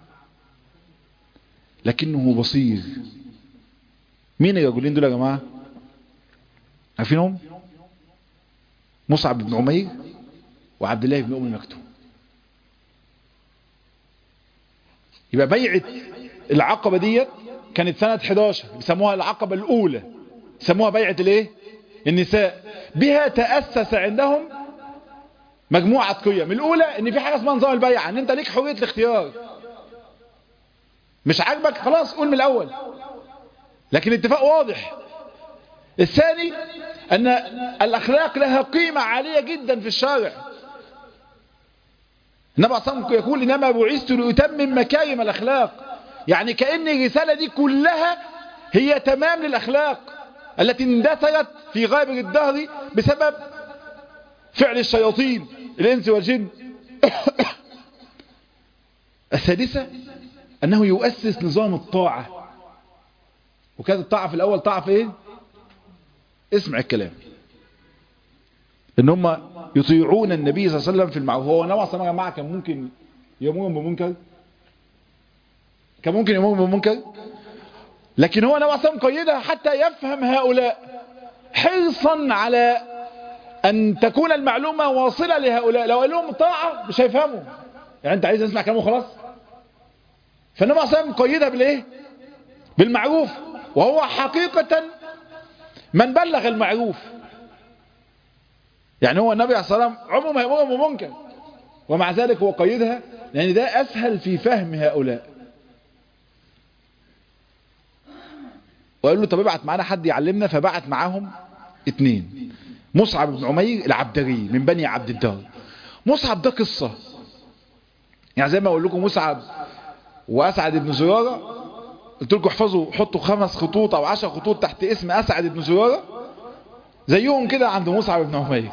لكنه بصير مين الرجلين دول يا جماعة عارفينهم مصعب بن عمير وعبد الله بن أم مكتوم يبقى بيعة العقبة ديت كانت سنة 11 بيسموها العقبة الأولى يسموها بيعة الايه النساء بها تأسس عندهم مجموعة قيم الأولى ان في حاجة اسمها نظام البيعة ان انت ليك حرية الاختيار مش عاجبك خلاص قول من الأول لكن الاتفاق واضح الثاني أن الأخلاق لها قيمة عالية جدا في الشارع النبي صلى الله عليه وسلم يقول إنما بعثت لأتمم مكارم الأخلاق يعني كأن الرسالة دي كلها هي تمام للأخلاق التي اندثرت في غابر الدهر بسبب فعل الشياطين الإنس والجن الثالثة أنه يؤسس نظام الطاعة وكانت الطاعة في الأول طاعة في إيه اسمع الكلام إن هم يطيعون النبي صلى الله عليه وسلم في المعروف هو نوع صلى الله كان ممكن يأمرهم بمنكر كان ممكن يأمرهم بمنكر لكن هو نوع صلى قيدها حتى يفهم هؤلاء حرصا على أن تكون المعلومة واصلة لهؤلاء لو قال لهم طاعة مش هيفهموا يعني أنت عايز تسمع كلامه خلاص فالنبي صلى الله عليه وسلم قيدها بالإيه بالمعروف وهو حقيقة من بلغ المعروف يعني هو النبي عليه الصلاة والسلام عمره ما يأمرهم بمنكر ومع ذلك هو قيدها لأن ده أسهل في فهم هؤلاء وقال له طب ابعت معانا حد يعلمنا فبعت معاهم اتنين مصعب بن عمير العبدري من بني عبد الدار مصعب ده قصة يعني زي ما اقول لكم مصعب واسعد بن زرارة قلت لكم احفظوا حطوا خمس خطوط او عشر خطوط تحت اسم اسعد بن زرارة زيهم كده عند مصعب بن عمير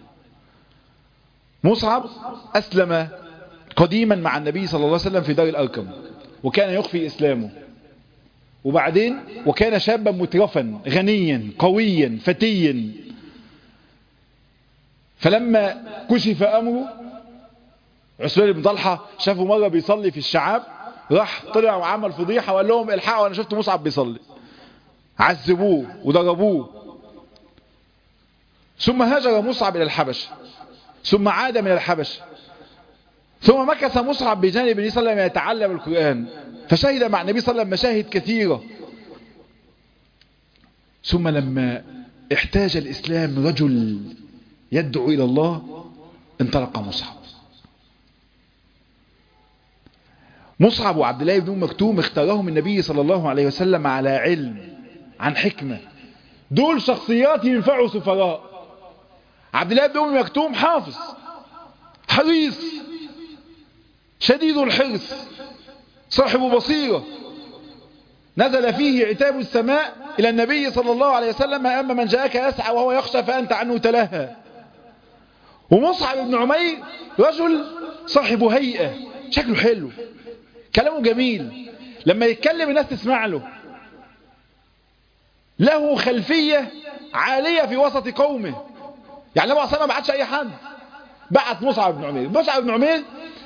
مصعب اسلم قديما مع النبي صلى الله عليه وسلم في دار الاركم وكان يخفي اسلامه وبعدين وكان شابا مترفا غنيا قويا فتيا فلما كشف امره عثمان بن طلحه شافه مره بيصلي في الشعاب راح طلع وعمل فضيحه وقال لهم الحقوا انا شفت مصعب بيصلي عذبوه وضربوه ثم هاجر مصعب الى الحبش ثم عاد من الحبش ثم مكث مصعب بجانب النبي صلى الله عليه وسلم يتعلم القرآن فشهد مع النبي صلى الله عليه وسلم مشاهد كثيرة ثم لما احتاج الإسلام رجل يدعو إلى الله انطلق مصعب مصعب وعبد الله بن مكتوم اختارهم النبي صلى الله عليه وسلم على علم عن حكمة دول شخصيات ينفعوا سفراء عبد الله بن مكتوم حافظ حريص شديد الحرص صاحب بصيرة نزل فيه عتاب السماء إلى النبي صلى الله عليه وسلم أما من جاءك يسعى وهو يخشى فأنت عنه تلهى ومصعب بن عمير رجل صاحب هيئة شكله حلو كلامه جميل لما يتكلم الناس تسمع له له خلفية عالية في وسط قومه يعني النبي صلى ما بعتش أي حد بعت مصعب بن عمير مصعب بن عمير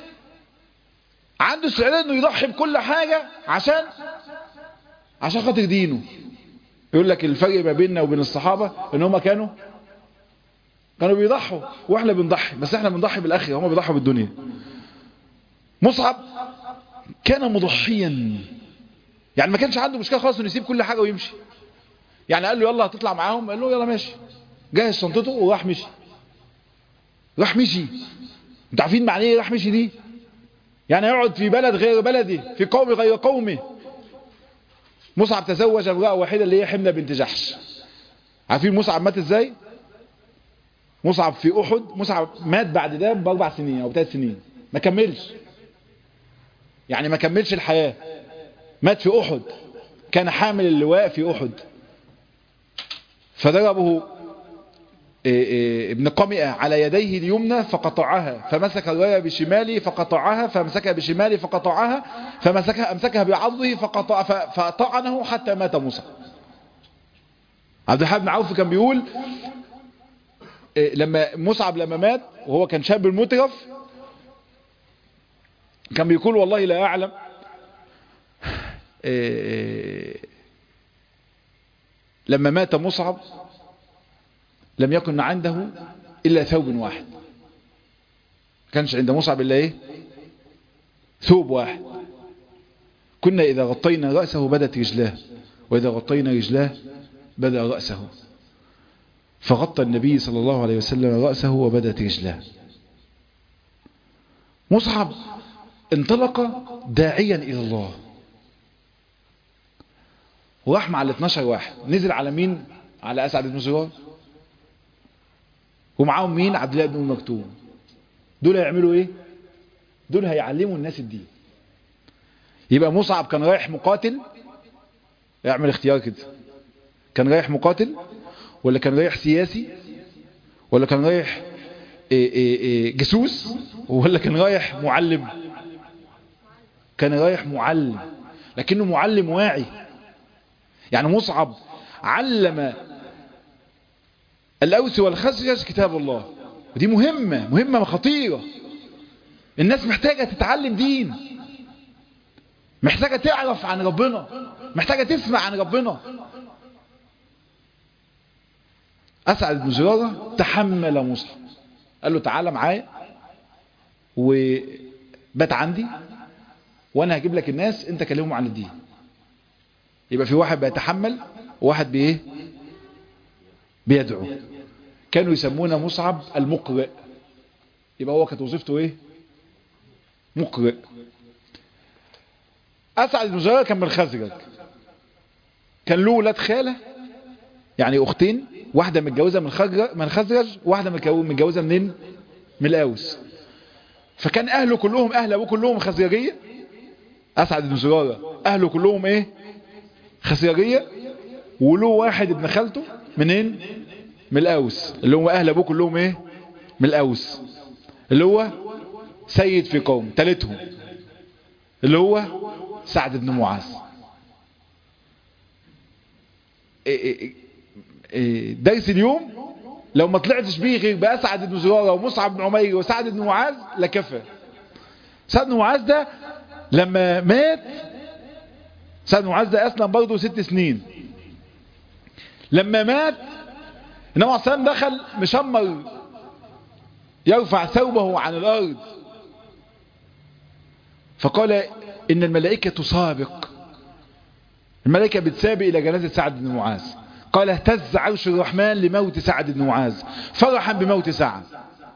عنده استعداد انه يضحي بكل حاجة عشان عشان خاطر دينه يقول لك الفرق ما بيننا وبين الصحابة ان هم كانوا كانوا بيضحوا واحنا بنضحي بس احنا بنضحي بالاخره هم بيضحوا بالدنيا مصعب كان مضحيا يعني ما كانش عنده مشكلة خالص انه يسيب كل حاجة ويمشي يعني قال له يلا هتطلع معاهم قال له يلا ماشي جهز شنطته وراح مشي راح مشي انتوا عارفين معنى ايه راح مشي دي يعني يقعد في بلد غير بلده في قوم غير قومه مصعب تزوج امرأة واحدة اللي هي حملة بنت جحش عارفين مصعب مات ازاي مصعب في احد مصعب مات بعد ده باربع سنين او بثلاث سنين ما كملش يعني ما كملش الحياة مات في احد كان حامل اللواء في احد فضربه ابن قمئة على يديه اليمنى فقطعها فمسك الراية بشماله فقطعها فمسكها بشماله فقطعها فمسكها أمسكها بعضه فقطع فطعنه حتى مات موسى عبد الحاب بن عوف كان بيقول لما مصعب لما مات وهو كان شاب المترف كان بيقول والله لا أعلم لما مات مصعب لم يكن عنده إلا ثوب واحد كانش عند مصعب إلا إيه ثوب واحد كنا إذا غطينا رأسه بدت رجلاه وإذا غطينا رجلاه بدأ رأسه فغطى النبي صلى الله عليه وسلم رأسه وبدت رجلاه مصعب انطلق داعيا إلى الله وراح مع ال 12 واحد نزل على مين على أسعد بن زرار ومعاهم مين عبد الله بن مكتوم دول هيعملوا ايه دول هيعلموا الناس الدين يبقى مصعب كان رايح مقاتل يعمل اختيار كده كان رايح مقاتل ولا كان رايح سياسي ولا كان رايح إيه إيه إيه جاسوس ولا كان رايح معلم كان رايح معلم لكنه معلم واعي يعني مصعب علم الأوس والخزرج كتاب الله ودي مهمة مهمة خطيرة الناس محتاجة تتعلم دين محتاجة تعرف عن ربنا محتاجة تسمع عن ربنا أسعد بن زرارة تحمل مصعب قال له تعالى معايا وبات عندي وانا هجيب لك الناس انت كلمهم عن الدين يبقى في واحد بيتحمل وواحد بايه بيدعو كانوا يسمونه مصعب المقرئ يبقى هو كانت وظيفته ايه مقرئ اسعد بن زرارة كان من الخزرج كان له ولاد خاله يعني اختين واحده متجوزه من خزرج من خزرج واحده متجوزه منين من الاوس فكان اهله كلهم اهل ابوه كلهم خزرجيه اسعد بن زرارة اهله كلهم ايه خزرجيه وله واحد ابن خالته منين من الاوس اللي هو اهل ابوه كلهم ايه من الاوس اللي هو سيد في قوم تالتهم اللي هو سعد بن معاذ درس اليوم لو ما طلعتش بيه غير بأسعد بن زرارة ومصعب بن عمير وسعد بن معاذ لكفى سعد بن معاذ ده لما مات سعد بن معاذ ده أسلم برضه ست سنين لما مات النبي عليه الصلاة دخل مشمر يرفع ثوبه عن الأرض فقال إن الملائكة تسابق الملائكة بتسابق إلى جنازة سعد بن معاذ قال اهتز عرش الرحمن لموت سعد بن معاذ فرحا بموت سعد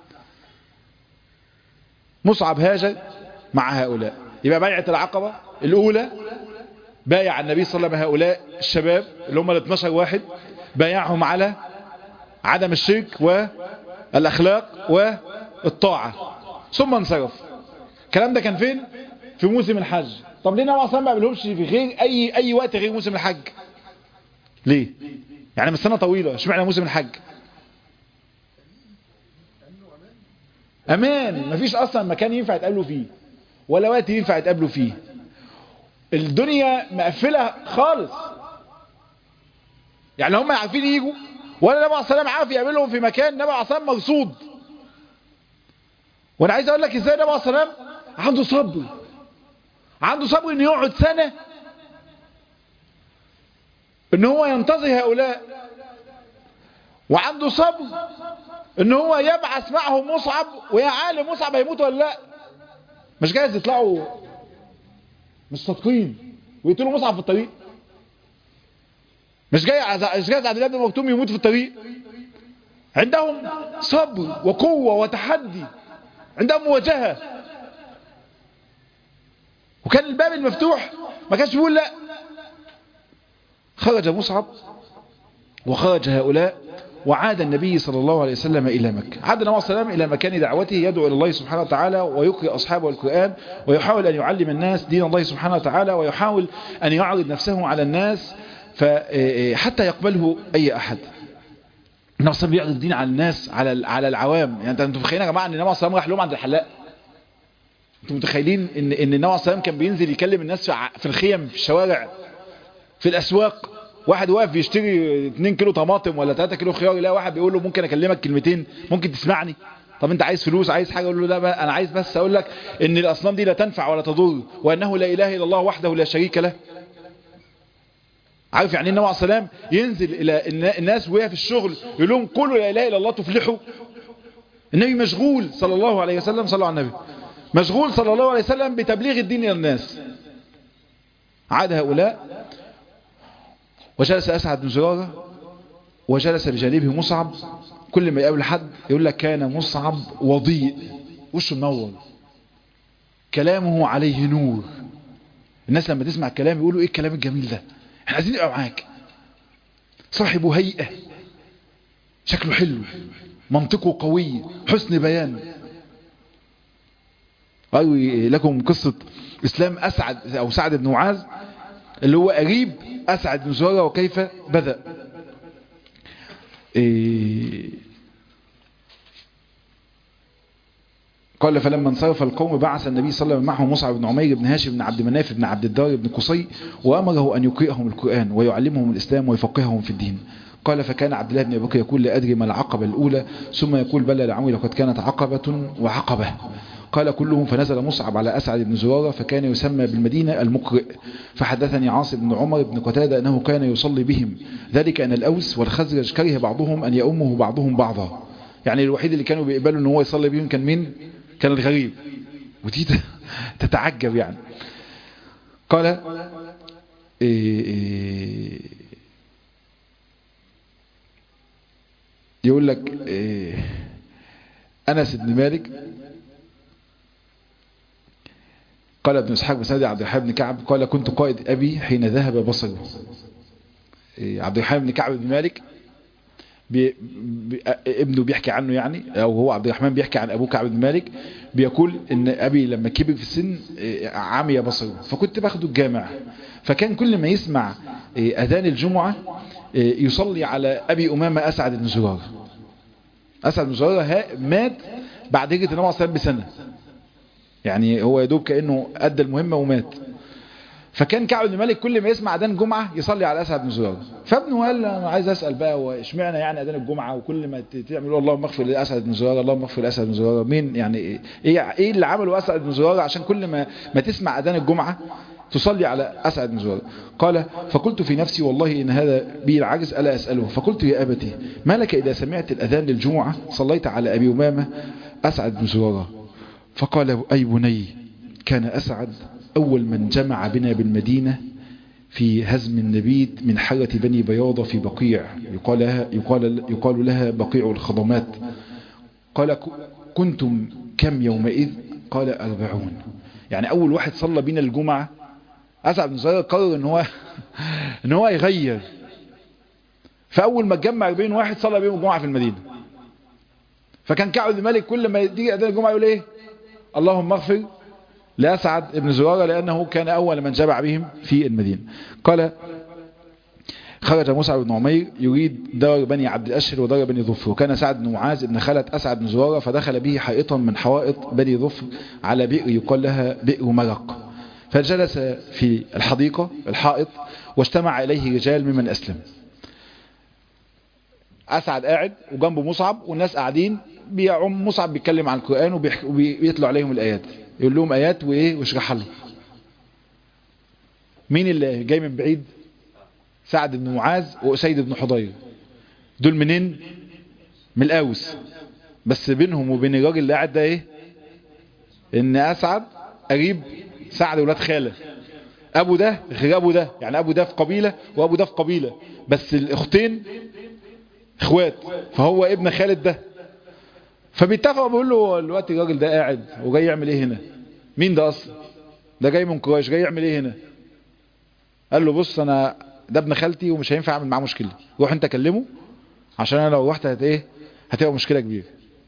مصعب هاجر مع هؤلاء يبقى بيعة العقبة الأولى بايع النبي صلى الله عليه وسلم هؤلاء الشباب اللي هم ال 12 واحد بايعهم على عدم الشرك والأخلاق والطاعة ثم انصرف الكلام ده كان فين في موسم الحج طب ليه نوع صلى ما قابلهمش في غير أي, أي وقت غير موسم الحج ليه يعني من سنة طويلة اشمعنى موسم الحج امان مفيش اصلا مكان ينفع يتقابلوا فيه ولا وقت ينفع يتقابلوا فيه الدنيا مقفلة خالص يعني هم عارفين يجوا ولا النبي عليه السلام عارف يقابلهم في مكان النبي عليه السلام مرصود وانا عايز اقول لك ازاي النبي عليه السلام عنده صبر عنده صبر انه يقعد سنة ان هو ينتظر هؤلاء وعنده صبر ان هو يبعث معهم مصعب ويا عالم مصعب هيموت ولا لا مش جايز يطلعوا مش صادقين ويقتلوا مصعب في الطريق مش جاي مش جايز عبد الله بن مكتوم يموت في الطريق عندهم صبر وقوة وتحدي عندهم مواجهة وكان الباب المفتوح ما كانش بيقول لا خرج مصعب وخرج هؤلاء وعاد النبي صلى الله عليه وسلم إلى مكة عاد النبي صلى الله عليه وسلم إلى مكان دعوته يدعو إلى الله سبحانه وتعالى ويقرأ أصحابه القرآن ويحاول أن يعلم الناس دين الله سبحانه وتعالى ويحاول أن يعرض نفسه على الناس حتى يقبله أي أحد النبي صلى الله عليه وسلم بيعرض الدين على الناس على على العوام يعني انتوا متخيلين يا جماعه ان النبي صلى الله عليه وسلم راح لهم عند الحلاق انتوا متخيلين ان ان النبي صلى الله عليه وسلم كان بينزل يكلم الناس في الخيم في الشوارع في الاسواق واحد واقف يشتري 2 كيلو طماطم ولا 3 كيلو خيار لا واحد بيقول له ممكن اكلمك كلمتين ممكن تسمعني طب انت عايز فلوس عايز حاجه اقول له لا بقى انا عايز بس اقول لك ان الاصنام دي لا تنفع ولا تضر وانه لا اله الا الله وحده لا شريك له عارف يعني النبي عليه السلام ينزل الى الناس وهي في الشغل يقول لهم قولوا لا اله الا الله تفلحوا النبي مشغول صلى الله عليه وسلم صلوا على النبي مشغول صلى الله عليه وسلم بتبليغ الدين الى الناس عاد هؤلاء وجلس أسعد بن زرارة وجلس بجانبه مصعب كل ما يقابل حد يقول لك كان مصعب وضيء وشه منور كلامه عليه نور الناس لما تسمع الكلام يقولوا ايه الكلام الجميل ده احنا عايزين نبقى معاك صاحب هيئة شكله حلو منطقه قوي حسن بيان أروي لكم قصة إسلام أسعد أو سعد بن معاذ اللي هو قريب أسعد بن زرارة وكيف بدأ إيه قال فلما انصرف القوم بعث النبي صلى الله عليه وسلم معه مصعب بن عمير بن هاشم بن عبد مناف بن عبد الدار بن قصي وأمره أن يقرئهم القرآن ويعلمهم الإسلام ويفقههم في الدين قال فكان عبد الله بن أبي بكر يقول لا أدري ما العقبة الأولى ثم يقول بلى لعمري لقد كانت عقبة وعقبة قال كلهم فنزل مصعب على أسعد بن زرارة فكان يسمى بالمدينة المقرئ فحدثني عاصم بن عمر بن قتادة أنه كان يصلي بهم ذلك أن الأوس والخزرج كره بعضهم أن يأمه بعضهم بعضا يعني الوحيد اللي كانوا بيقبلوا أن هو يصلي بهم كان مين؟ كان الغريب ودي تتعجب يعني قال إيه إيه يقول لك إيه أنس بن مالك قال ابن اسحاق بن عبد الرحمن بن كعب قال كنت قائد أبي حين ذهب بصره عبد الرحمن بن كعب بن مالك بي بي ابنه بيحكي عنه يعني او هو عبد الرحمن بيحكي عن ابوه كعب بن مالك بيقول ان ابي لما كبر في السن عمي بصره فكنت باخده الجامع فكان كل ما يسمع اذان الجمعة يصلي على ابي امامة اسعد بن زرار اسعد بن زرار مات بعد هجرة النبي صلى الله بسنة يعني هو يدوب كأنه ادى المهمة ومات فكان كعب بن مالك كل ما يسمع اذان جمعه يصلي على اسعد بن زرار فابنه قال انا عايز اسال بقى واشمعنى يعني اذان الجمعه وكل ما تعمل اللهم اغفر لاسعد بن زرار اللهم اغفر لاسعد بن زرار مين يعني ايه ايه اللي عمله اسعد بن زرار عشان كل ما ما تسمع اذان الجمعه تصلي على اسعد بن زرار قال فقلت في نفسي والله ان هذا بي العجز الا اساله فقلت يا ابتي ما لك اذا سمعت الاذان للجمعه صليت على ابي امامه اسعد بن زرار فقال اي بني كان اسعد أول من جمع بنا بالمدينة في هزم النبيت من حرة بني بياضة في بقيع يقال لها, يقال, يقال لها بقيع الخضمات قال كنتم كم يومئذ قال أربعون يعني أول واحد صلى بنا الجمعة أسعد بن زرار قرر ان هو ان هو يغير فأول ما اتجمع 40 واحد صلى بيهم الجمعة في المدينة فكان كعب بن مالك كل ما يجي أذان الجمعة يقول ايه اللهم اغفر لأسعد بن زرارة لأنه كان أول من جمع بهم في المدينة قال خرج مصعب بن عمير يريد دار بني عبد الأشهر ودار بني ظفر وكان سعد بن معاذ ابن خالة أسعد بن زرارة فدخل به حائطا من حوائط بني ظفر على بئر يقال لها بئر مرق فجلس في الحديقة الحائط واجتمع إليه رجال ممن أسلم أسعد قاعد وجنبه مصعب والناس قاعدين بيعم مصعب بيتكلم عن القرآن وبيطلع عليهم الآيات يقول لهم آيات وإيه ويشرحها لهم مين اللي جاي من بعيد سعد بن معاذ وأسيد بن حضير دول منين من الأوس بس بينهم وبين الراجل اللي قاعد ده ايه ان اسعد قريب سعد ولاد خاله ابو ده غير ابو ده يعني ابو ده في قبيلة وابو ده في قبيلة بس الاختين اخوات فهو ابن خالد ده فبيتفقوا بيقول له الوقت الراجل ده قاعد وجاي يعمل ايه هنا مين ده اصلا ده جاي من قريش جاي يعمل ايه هنا قال له بص انا ده ابن خالتي ومش هينفع اعمل معاه مشكله روح انت كلمه عشان انا لو رحت هت ايه هتبقى مشكله كبيره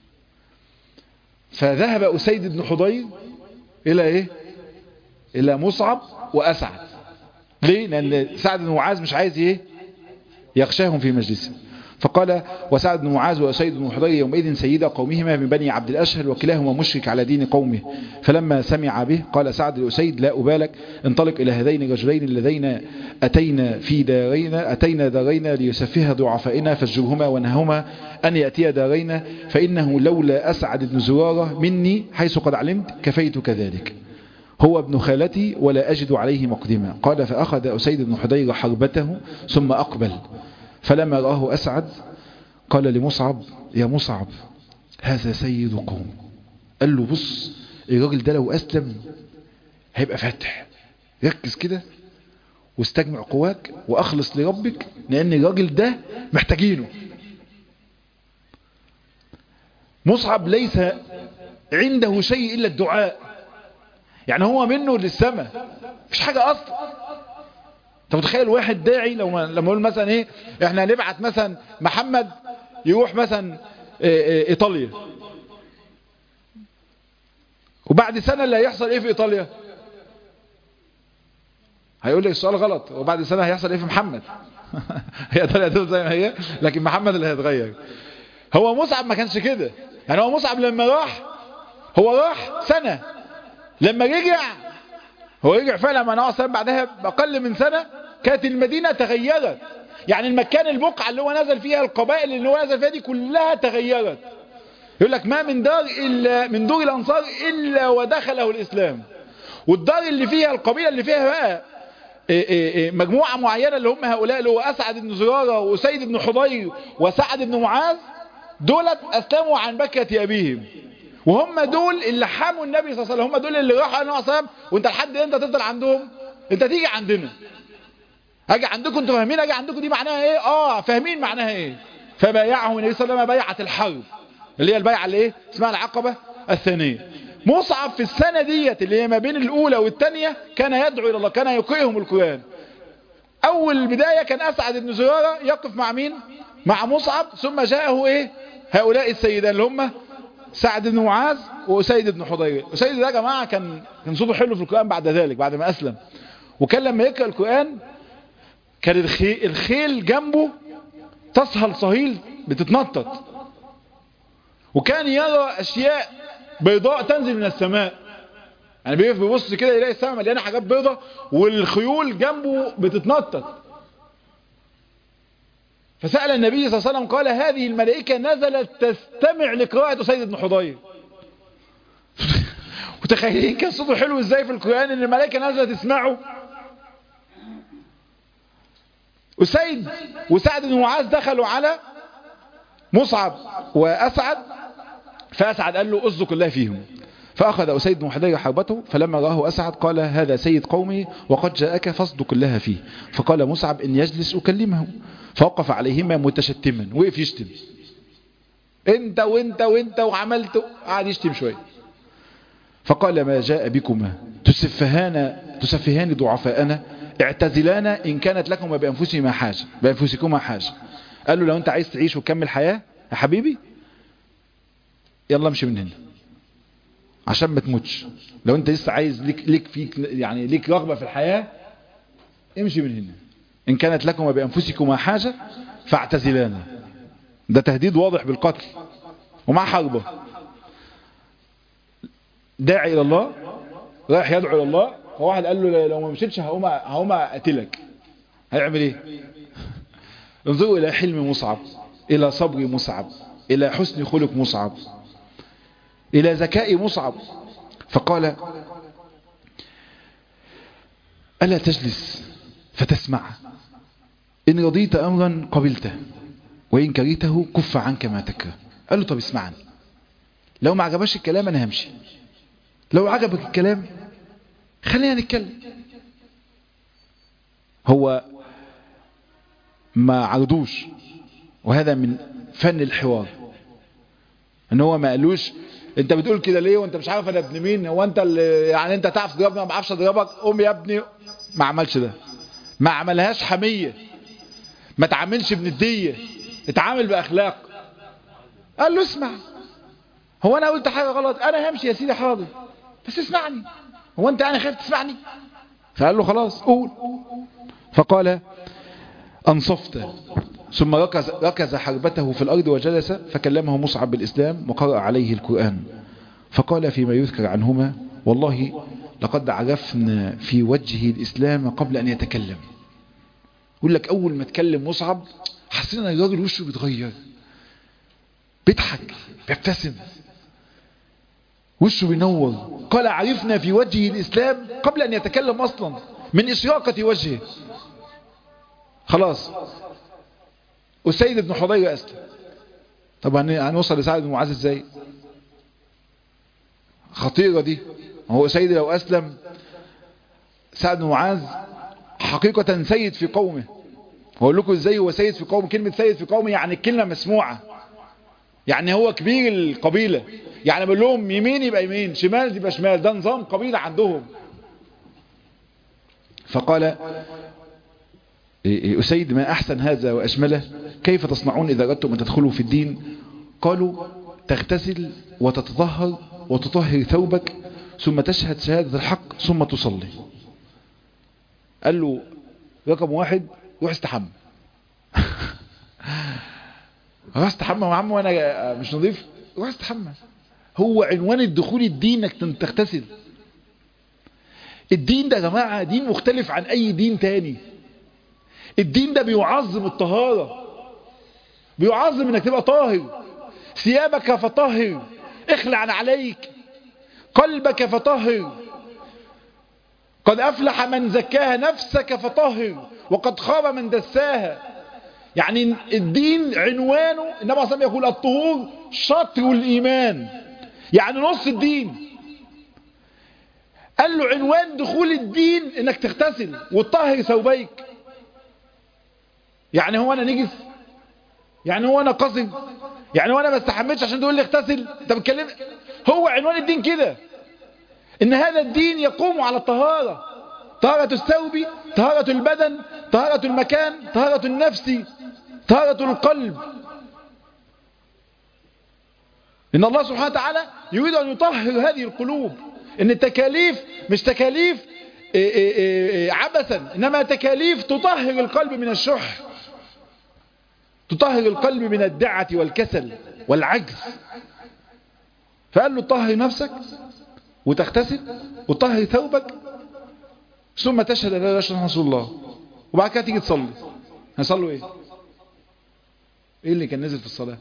فذهب اسيد بن حضير الى ايه الى مصعب واسعد ليه لان سعد بن معاذ مش عايز ايه يخشاهم في مجلسه فقال وسعد بن معاذ وأسيد بن حضير يومئذ سيد قومهما من بني عبد الأشهر وكلاهما مشرك على دين قومه فلما سمع به قال سعد لأسيد لا أبالك انطلق إلى هذين الرجلين اللذين أتينا في دارينا أتينا دارينا ليسفها ضعفائنا فاسجرهما ونههما أن يأتي دارينا فإنه لولا أسعد بن زرارة مني حيث قد علمت كفيت كذلك هو ابن خالتي ولا أجد عليه مقدما قال فأخذ أسيد بن حضير حربته ثم أقبل فلما رآه أسعد قال لمصعب يا مصعب هذا سيد قوم قال له بص الراجل ده لو أسلم هيبقى فاتح ركز كده واستجمع قواك وأخلص لربك لأن الراجل ده محتاجينه مصعب ليس عنده شيء إلا الدعاء يعني هو منه للسماء مفيش حاجة أصلا انت متخيل واحد داعي لو لما يقول مثلا ايه احنا هنبعت مثلا محمد يروح مثلا إيه إيه ايطاليا وبعد سنة اللي هيحصل ايه في ايطاليا هيقول لي السؤال غلط وبعد سنة هيحصل ايه في محمد هي ايطاليا هتفضل زي ما هي لكن محمد اللي هيتغير هو مصعب ما كانش كده يعني هو مصعب لما راح هو راح سنة لما رجع هو رجع فعلا مع نوع سنة بعدها بأقل من سنة كانت المدينة تغيرت يعني المكان البقعة اللي هو نزل فيها القبائل اللي هو نزل فيها دي كلها تغيرت يقول لك ما من دار إلا من دور الأنصار إلا ودخله الإسلام والدار اللي فيها القبيلة اللي فيها بقى إيه إيه إيه مجموعة معينة اللي هم هؤلاء اللي هو أسعد بن زرارة وسيد بن حضير وسعد بن معاذ دولت أسلموا عن بكة أبيهم وهم دول اللي حاموا النبي صلى الله عليه وسلم هم دول اللي راحوا النبي صلى الله عليه وسلم وانت لحد انت تفضل عندهم انت تيجي عندنا اجي عندكم انتوا فاهمين اجي عندكم دي معناها ايه اه فاهمين معناها ايه فبايعهم النبي صلى الله عليه وسلم بيعة الحرب اللي هي البيعة اللي ايه اسمها العقبة الثانية مصعب في السنة ديت اللي هي ما بين الاولى والثانية كان يدعو الى الله كان يقرئهم القرآن اول بداية كان اسعد بن زرارة يقف مع مين مع مصعب ثم جاءه ايه هؤلاء السيدان اللي هم سعد بن معاذ وأسيد بن حضير أسيد ده يا جماعة كان كان صوته حلو في القرآن بعد ذلك بعد ما أسلم وكان لما يقرأ القرآن كان الخيل, الخيل جنبه تصهل صهيل بتتنطط وكان يرى أشياء بيضاء تنزل من السماء يعني بيقف بيبص كده يلاقي السماء مليانة حاجات بيضاء والخيول جنبه بتتنطط فسأل النبي صلى الله عليه وسلم قال هذه الملائكة نزلت تستمع لقراءة أسيد بن حضير وتخيلين كان صوته حلو ازاي في القرآن ان الملائكة نازلة تسمعه أسيد وسعد بن معاذ دخلوا على مصعب وأسعد فأسعد قال له أصدق الله فيهم فأخذ أسيد بن حضير حربته فلما رآه أسعد قال هذا سيد قومي وقد جاءك فاصدق الله فيه فقال مصعب إن يجلس أكلمه فوقف عليهما متشتما وقف يشتم انت وانت وانت وعملت قعد يشتم شوية فقال ما جاء بكما تسفهان تسفهان ضعفاءنا اعتزلانا إن كانت لكم بأنفسكما حاجة بأنفسكما حاجة قال له لو انت عايز تعيش وتكمل حياة يا حبيبي يلا امشي من هنا عشان ما تموتش لو انت لسه عايز ليك ليك فيك يعني ليك رغبة في الحياة امشي من هنا إن كانت لكم بأنفسكما حاجة فاعتزلانا ده تهديد واضح بالقتل ومع حربه داعي إلى الله رايح يدعو إلى الله فواحد قال له لو ما مشيتش هقوم هقوم أقتلك هيعمل إيه انظروا إلى حلم مصعب إلى صبر مصعب إلى حسن خلق مصعب إلى ذكاء مصعب فقال ألا تجلس فتسمع إن رضيت أمرا قبلته وإن كرهته كف عنك ما تكره قال له طب اسمعني لو ما عجبش الكلام أنا همشي لو عجبك الكلام خلينا نتكلم هو ما عرضوش وهذا من فن الحوار ان هو ما قالوش انت بتقول كده ليه وانت مش عارف انا ابن مين هو انت اللي يعني انت تعرف تضربني ما بعرفش اضربك قوم يا ابني ما عملش ده ما عملهاش حمية ما تعاملش بندية اتعامل باخلاق قال له اسمع هو انا قلت حاجة غلط انا همشي يا سيدي حاضر بس اسمعني هو انت انا خايف تسمعني فقال له خلاص قول فقال انصفت ثم ركز, ركز حربته في الأرض وجلس فكلمه مصعب بالإسلام وقرأ عليه القرآن فقال فيما يذكر عنهما والله لقد عرفنا في وجهه الإسلام قبل أن يتكلم يقول لك أول ما تكلم مصعب حسينا أن الراجل وشه بيتغير بيضحك بيبتسم وشه بينور قال عرفنا في وجهه الإسلام قبل أن يتكلم أصلا من إشراقة وجهه خلاص أسيد بن حضير أسلم طبعا هنوصل لسعد بن معاذ ازاي خطيرة دي هو أسيد لو أسلم سعد بن معاذ حقيقة سيد في قومه هقول لكم ازاي هو سيد في قومه كلمة سيد في قومه يعني الكلمة مسموعة يعني هو كبير القبيلة يعني بقول لهم يمين يبقى يمين شمال يبقى شمال ده نظام قبيلة عندهم فقال أسيد ما أحسن هذا وأشمله كيف تصنعون إذا أردتم أن تدخلوا في الدين قالوا تغتسل وتتطهر وتطهر ثوبك ثم تشهد شهادة الحق ثم تصلي قال له رقم واحد روح استحمى روح استحمى يا عم وانا مش نظيف روح استحمى هو عنوان الدخول الدين انك تغتسل الدين ده يا جماعة دين مختلف عن اي دين تاني الدين ده بيعظم الطهارة بيعظم انك تبقى طاهر ثيابك فطهر اخلع عليك قلبك فطهر قد افلح من زكاها نفسك فطهر وقد خاب من دساها يعني الدين عنوانه النبي صلى الله عليه وسلم يقول الطهور شطر الايمان يعني نص الدين قال له عنوان دخول الدين انك تغتسل وتطهر ثوبيك يعني هو انا نجس يعني هو انا قذر يعني هو انا ما استحملش عشان تقول لي اغتسل انت بتكلم هو عنوان الدين كده ان هذا الدين يقوم على الطهارة طهارة الثوب طهارة البدن طهارة المكان طهارة النفس طهارة القلب إن الله سبحانه وتعالى يريد أن يطهر هذه القلوب إن التكاليف مش تكاليف إيه إيه إيه عبثا إنما تكاليف تطهر القلب من الشح تطهر القلب من الدعة والكسل والعجز فقال له طهر نفسك وتغتسل وطهر ثوبك ثم تشهد ان لا اله الا رسول الله وبعد كده تيجي تصلي هنصلوا ايه ايه اللي كان نزل في الصلاه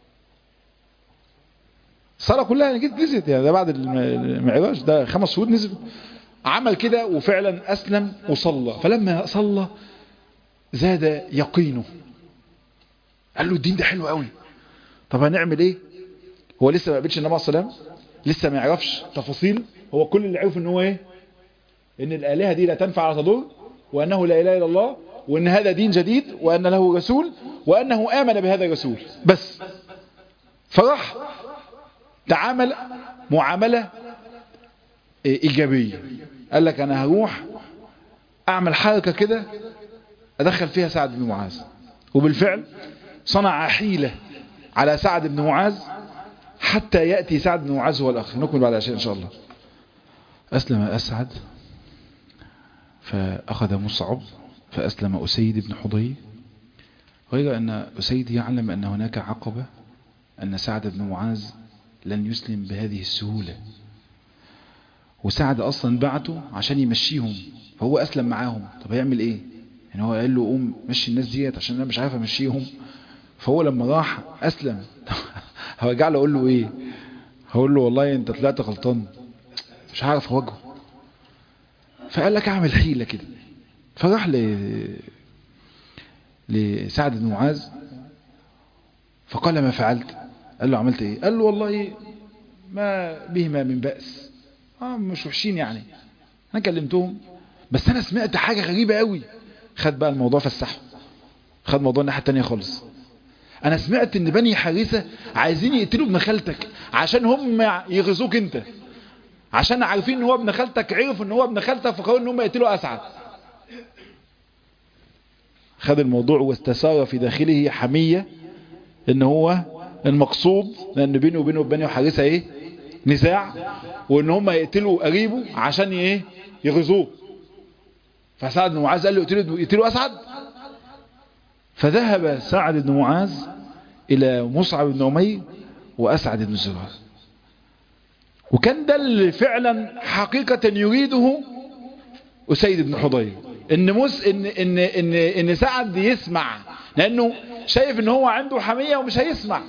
الصلاه كلها انا جيت نزلت يعني ده بعد المعراج ده خمس شهور نزل عمل كده وفعلا اسلم وصلى فلما صلى زاد يقينه قال له الدين ده حلو قوي طب هنعمل ايه هو لسه ما قابلش النبي صلى الله عليه وسلم لسه ما يعرفش تفاصيل هو كل اللي عرف ان هو ايه ان الالهه دي لا تنفع ولا تضر وانه لا اله الا الله وان هذا دين جديد وان له رسول وانه امن بهذا الرسول بس فراح تعامل معامله ايجابيه قال لك انا هروح اعمل حركه كده ادخل فيها سعد بن معاذ وبالفعل صنع حيله على سعد بن معاذ حتى يأتي سعد بن معاذ هو الأخ نكمل بعد عشان إن شاء الله أسلم أسعد فأخذ مصعب فأسلم أسيد بن حضي غير أن أسيد يعلم أن هناك عقبة أن سعد بن معاذ لن يسلم بهذه السهولة وسعد أصلا بعته عشان يمشيهم فهو أسلم معاهم طب هيعمل إيه يعني هو قال له قوم مشي الناس ديت عشان أنا مش عارف أمشيهم فهو لما راح أسلم هرجع له اقول له ايه هقول له والله انت طلعت غلطان مش عارف اواجهه فقال لك اعمل حيله كده فراح ل لسعد بن معاذ فقال ما فعلت قال له عملت ايه قال له والله ما بهما من بأس اه مش وحشين يعني انا كلمتهم بس انا سمعت حاجة غريبة قوي خد بقى الموضوع فسحه خد موضوع الناحية التانية خالص انا سمعت ان بني حارثة عايزين يقتلوا ابن خالتك عشان هم يغزوك انت عشان عارفين ان هو ابن خالتك عرف ان هو ابن خالتك فقالوا ان هم يقتلوا اسعد خد الموضوع واستثار في داخله حمية ان هو المقصود لان بينه وبينه بني حارثة ايه نزاع وان هم يقتلوا قريبه عشان ايه يغزوه فسعد بن معاذ قال له يقتلوا, يقتلوا اسعد فذهب سعد بن معاذ إلى مصعب بن عمير وأسعد بن زرار وكان ده اللي فعلا حقيقة يريده أسيد بن حضير إن, مس إن, إن, إن, إن سعد يسمع لأنه شايف إن هو عنده حمية ومش هيسمع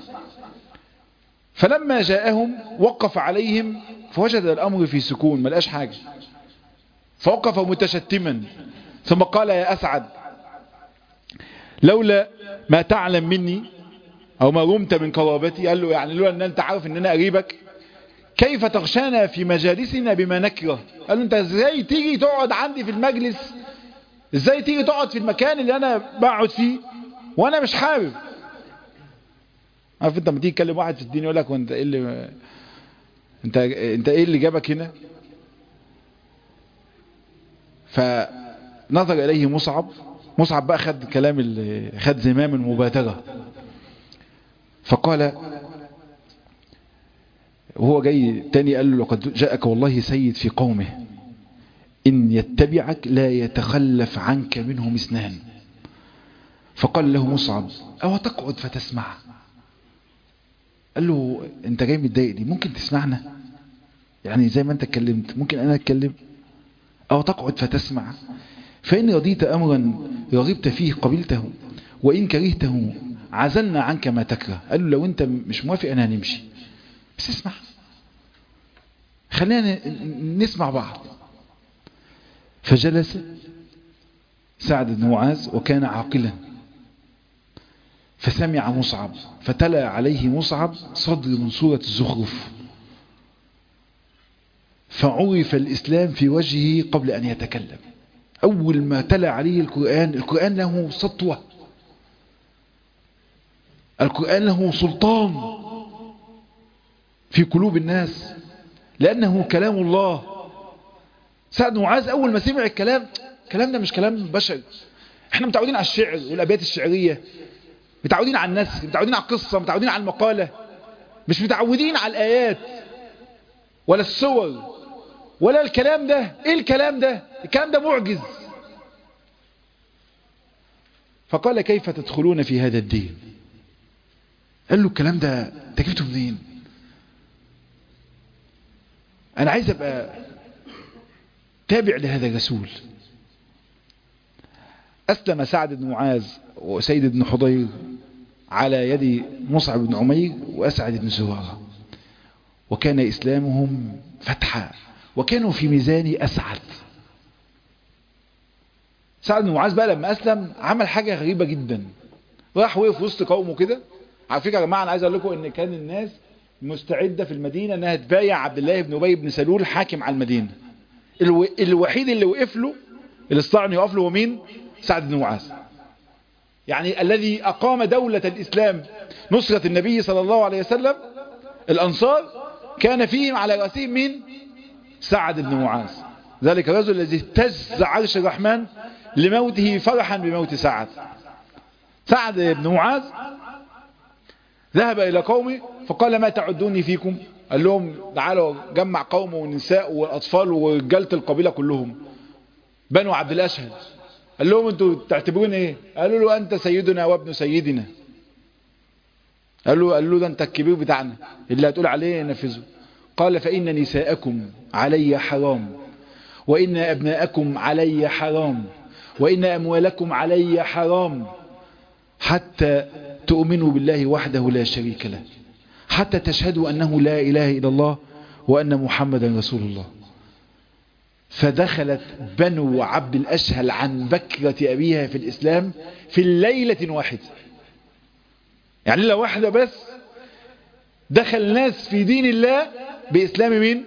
فلما جاءهم وقف عليهم فوجد الأمر في سكون ملقاش حاجة فوقف متشتما ثم قال يا أسعد لولا ما تعلم مني او ما رمت من قرابتي قال له يعني لولا ان انت عارف ان انا قريبك كيف تغشانا في مجالسنا بما نكره قال له انت ازاي تيجي تقعد عندي في المجلس ازاي تيجي تقعد في المكان اللي انا بقعد فيه وانا مش حابب عارف انت لما تيجي تكلم واحد في الدين يقول لك وانت ايه اللي انت انت ايه اللي جابك هنا فنظر اليه مصعب مصعب بقى خد كلام خد زمام المبادرة فقال وهو جاي تاني قال له لقد جاءك والله سيد في قومه إن يتبعك لا يتخلف عنك منهم اثنان فقال له مصعب أو تقعد فتسمع قال له انت جاي متضايق ليه ممكن تسمعنا يعني زي ما انت اتكلمت ممكن انا اتكلم او تقعد فتسمع فإن رضيت أمرا رغبت فيه قبلته وإن كرهته عزلنا عنك ما تكره قال له لو أنت مش موافق أنا هنمشي بس اسمع خلينا نسمع بعض فجلس سعد بن معاذ وكان عاقلا فسمع مصعب فتلا عليه مصعب صدر من سورة الزخرف فعرف الإسلام في وجهه قبل أن يتكلم أول ما تلا عليه القرآن القرآن له سطوة القرآن له سلطان في قلوب الناس لأنه كلام الله سعد معاذ أول ما سمع الكلام الكلام ده مش كلام بشر احنا متعودين على الشعر والأبيات الشعرية متعودين على الناس متعودين على القصة متعودين على المقالة مش متعودين على الآيات ولا الصور ولا الكلام ده ايه الكلام ده الكلام ده معجز فقال كيف تدخلون في هذا الدين قال له الكلام ده انت جبته منين انا عايز ابقى تابع لهذا الرسول اسلم سعد بن معاذ وسيد بن حضير على يد مصعب بن عمير واسعد بن زراره وكان اسلامهم فتحا وكانوا في ميزان أسعد سعد بن معاذ بقى لما أسلم عمل حاجة غريبة جدا راح وقف وسط قومه كده على فكرة يا جماعة أنا عايز أقول لكم إن كان الناس مستعدة في المدينة إنها تبايع عبد الله بن أبي بن سلول حاكم على المدينة الو... الوحيد اللي وقف له اللي استطاع إنه يقف له هو مين؟ سعد بن معاذ يعني الذي أقام دولة الإسلام نصرة النبي صلى الله عليه وسلم الأنصار كان فيهم على رأسهم مين؟ سعد بن معاذ ذلك الرجل الذي اهتز عرش الرحمن لموته فرحا بموت سعد سعد بن معاذ ذهب إلى قومه فقال ما تعدوني فيكم قال لهم تعالوا جمع قومه والنساء والأطفال ورجالة القبيلة كلهم بنو عبد الأشهل قال لهم انتوا تعتبرون ايه قالوا له أنت سيدنا وابن سيدنا قال له قال له ده انت الكبير بتاعنا اللي هتقول عليه نفذه قال فإن نساءكم علي حرام وإن أبناءكم علي حرام وإن أموالكم علي حرام حتى تؤمنوا بالله وحده لا شريك له حتى تشهدوا أنه لا إله إلا الله وأن محمدا رسول الله فدخلت بنو عبد الأشهل عن بكرة أبيها في الإسلام في الليلة واحدة يعني ليلة واحدة بس دخل ناس في دين الله بإسلام مين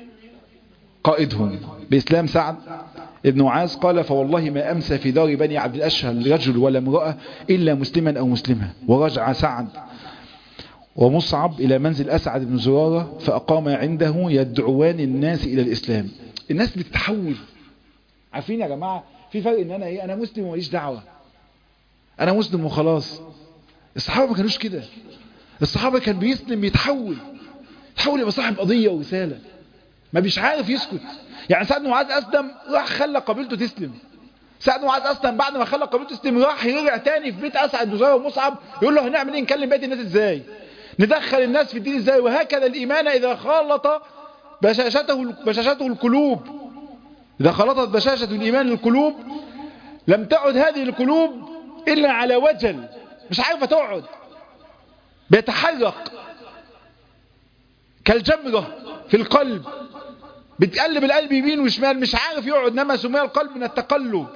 قائدهم بإسلام سعد ابن معاذ قال فوالله ما أمسى في دار بني عبد الأشهل رجل ولا امرأة إلا مسلما أو مسلمة ورجع سعد ومصعب إلى منزل أسعد بن زرارة فأقام عنده يدعوان الناس إلى الإسلام الناس بتتحول عارفين يا جماعة في فرق ان انا ايه انا مسلم وماليش دعوة انا مسلم وخلاص الصحابة ما كانوش كده الصحابة كان بيسلم يتحول يتحول يبقى صاحب قضية ورسالة ما بيش عارف يسكت يعني سعد بن معاذ اسلم راح خلى قبيلته تسلم سعد بن معاذ اسلم بعد ما خلى قبيلته تسلم راح يرجع تاني في بيت اسعد بن زرارة ومصعب يقول له هنعمل ايه نكلم بيت الناس ازاي ندخل الناس في الدين ازاي وهكذا الايمان اذا خالط بشاشته بشاشته القلوب إذا خلطت بشاشة الإيمان القلوب لم تعد هذه القلوب إلا على وجل مش عارفة تقعد بيتحرك كالجمرة في القلب بتقلب القلب يمين وشمال مش عارف يقعد نما سمي القلب من التقلب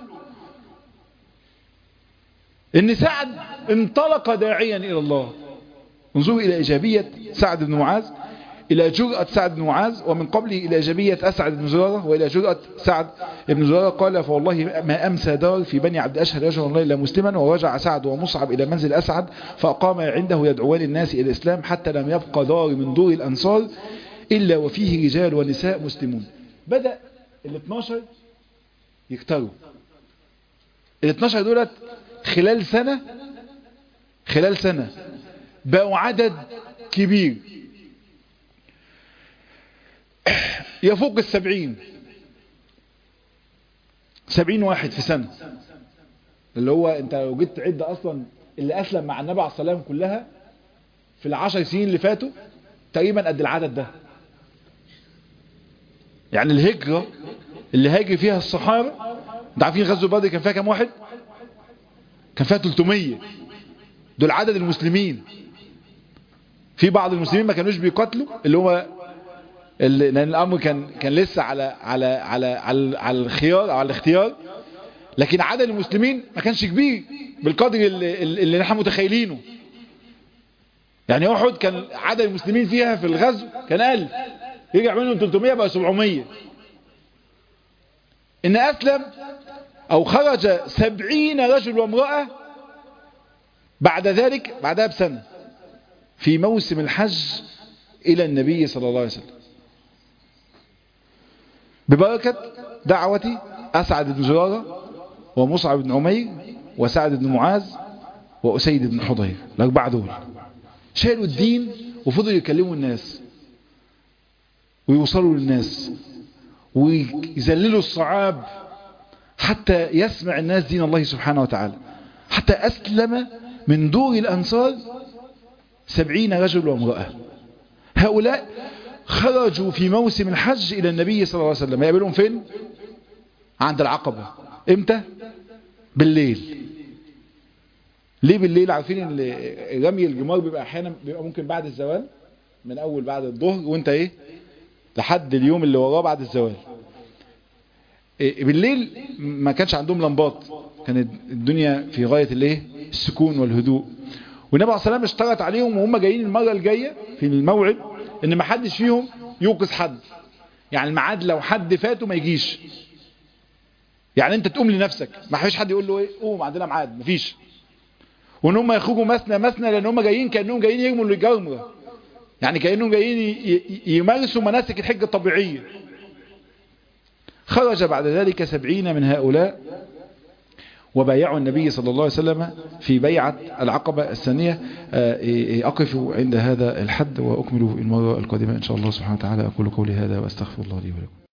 إن سعد انطلق داعيا إلى الله انظروا إلى إيجابية سعد بن معاذ إلى جرأة سعد بن معاذ ومن قبله إلى جبية أسعد بن زرارة وإلى جرأة سعد بن زرارة قال فوالله ما أمسى دار في بني عبد أشهر رجل الله إلا مسلما ورجع سعد ومصعب إلى منزل أسعد فأقام عنده يدعوان الناس إلى الإسلام حتى لم يبقى دار من دور الأنصار إلا وفيه رجال ونساء مسلمون بدأ ال 12 يكتروا ال 12 دولت خلال سنة خلال سنة بقوا عدد كبير يفوق السبعين سبعين واحد في سنة اللي هو انت لو جيت تعد اصلا اللي اسلم مع النبي عليه الصلاة والسلام كلها في العشر سنين اللي فاتوا تقريبا قد العدد ده يعني الهجرة اللي هاجي فيها الصحابة انت عارفين غزوة بدر كان فيها كام واحد كان فيها 300 دول عدد المسلمين في بعض المسلمين ما كانوش بيقاتلوا اللي هو اللي لان الامر كان كان لسه على على على على, على الخيار او على الاختيار لكن عدد المسلمين ما كانش كبير بالقدر اللي, اللي نحن متخيلينه يعني احد كان عدد المسلمين فيها في الغزو كان 1000 يرجع منهم 300 بقى 700 ان اسلم او خرج 70 رجل وامرأة بعد ذلك بعدها بسنة في موسم الحج الى النبي صلى الله عليه وسلم ببركة دعوة اسعد بن زرارة ومصعب بن عمير وسعد بن معاذ وأسيد بن حضير الأربعة دول شالوا الدين وفضلوا يكلموا الناس ويوصلوا للناس ويذللوا الصعاب حتى يسمع الناس دين الله سبحانه وتعالى حتى أسلم من دور الأنصار سبعين رجل وامرأة هؤلاء خرجوا في موسم الحج إلى النبي صلى الله عليه وسلم يقابلهم فين؟ عند العقبة امتى؟ بالليل ليه بالليل عارفين ان رمي الجمار بيبقى احيانا بيبقى ممكن بعد الزوال من اول بعد الظهر وانت ايه لحد اليوم اللي وراه بعد الزوال إيه بالليل ما كانش عندهم لمبات كانت الدنيا في غاية الايه السكون والهدوء والنبي عليه الصلاه والسلام اشترط عليهم وهم جايين المره الجايه في الموعد ان ما حدش فيهم يوقظ حد يعني الميعاد لو حد فاته ما يجيش يعني انت تقوم لنفسك ما فيش حد يقول له ايه قوم عندنا ميعاد مفيش وان هم يخرجوا مثنى مثنى لان هم جايين كانهم جايين يرموا الجمره يعني كانهم جايين يمارسوا مناسك الحجه الطبيعيه خرج بعد ذلك سبعين من هؤلاء وبايعوا النبي صلى الله عليه وسلم في بيعة العقبة الثانية أقف عند هذا الحد وأكمل المرة القادمة إن شاء الله سبحانه وتعالى أقول قولي هذا وأستغفر الله لي ولكم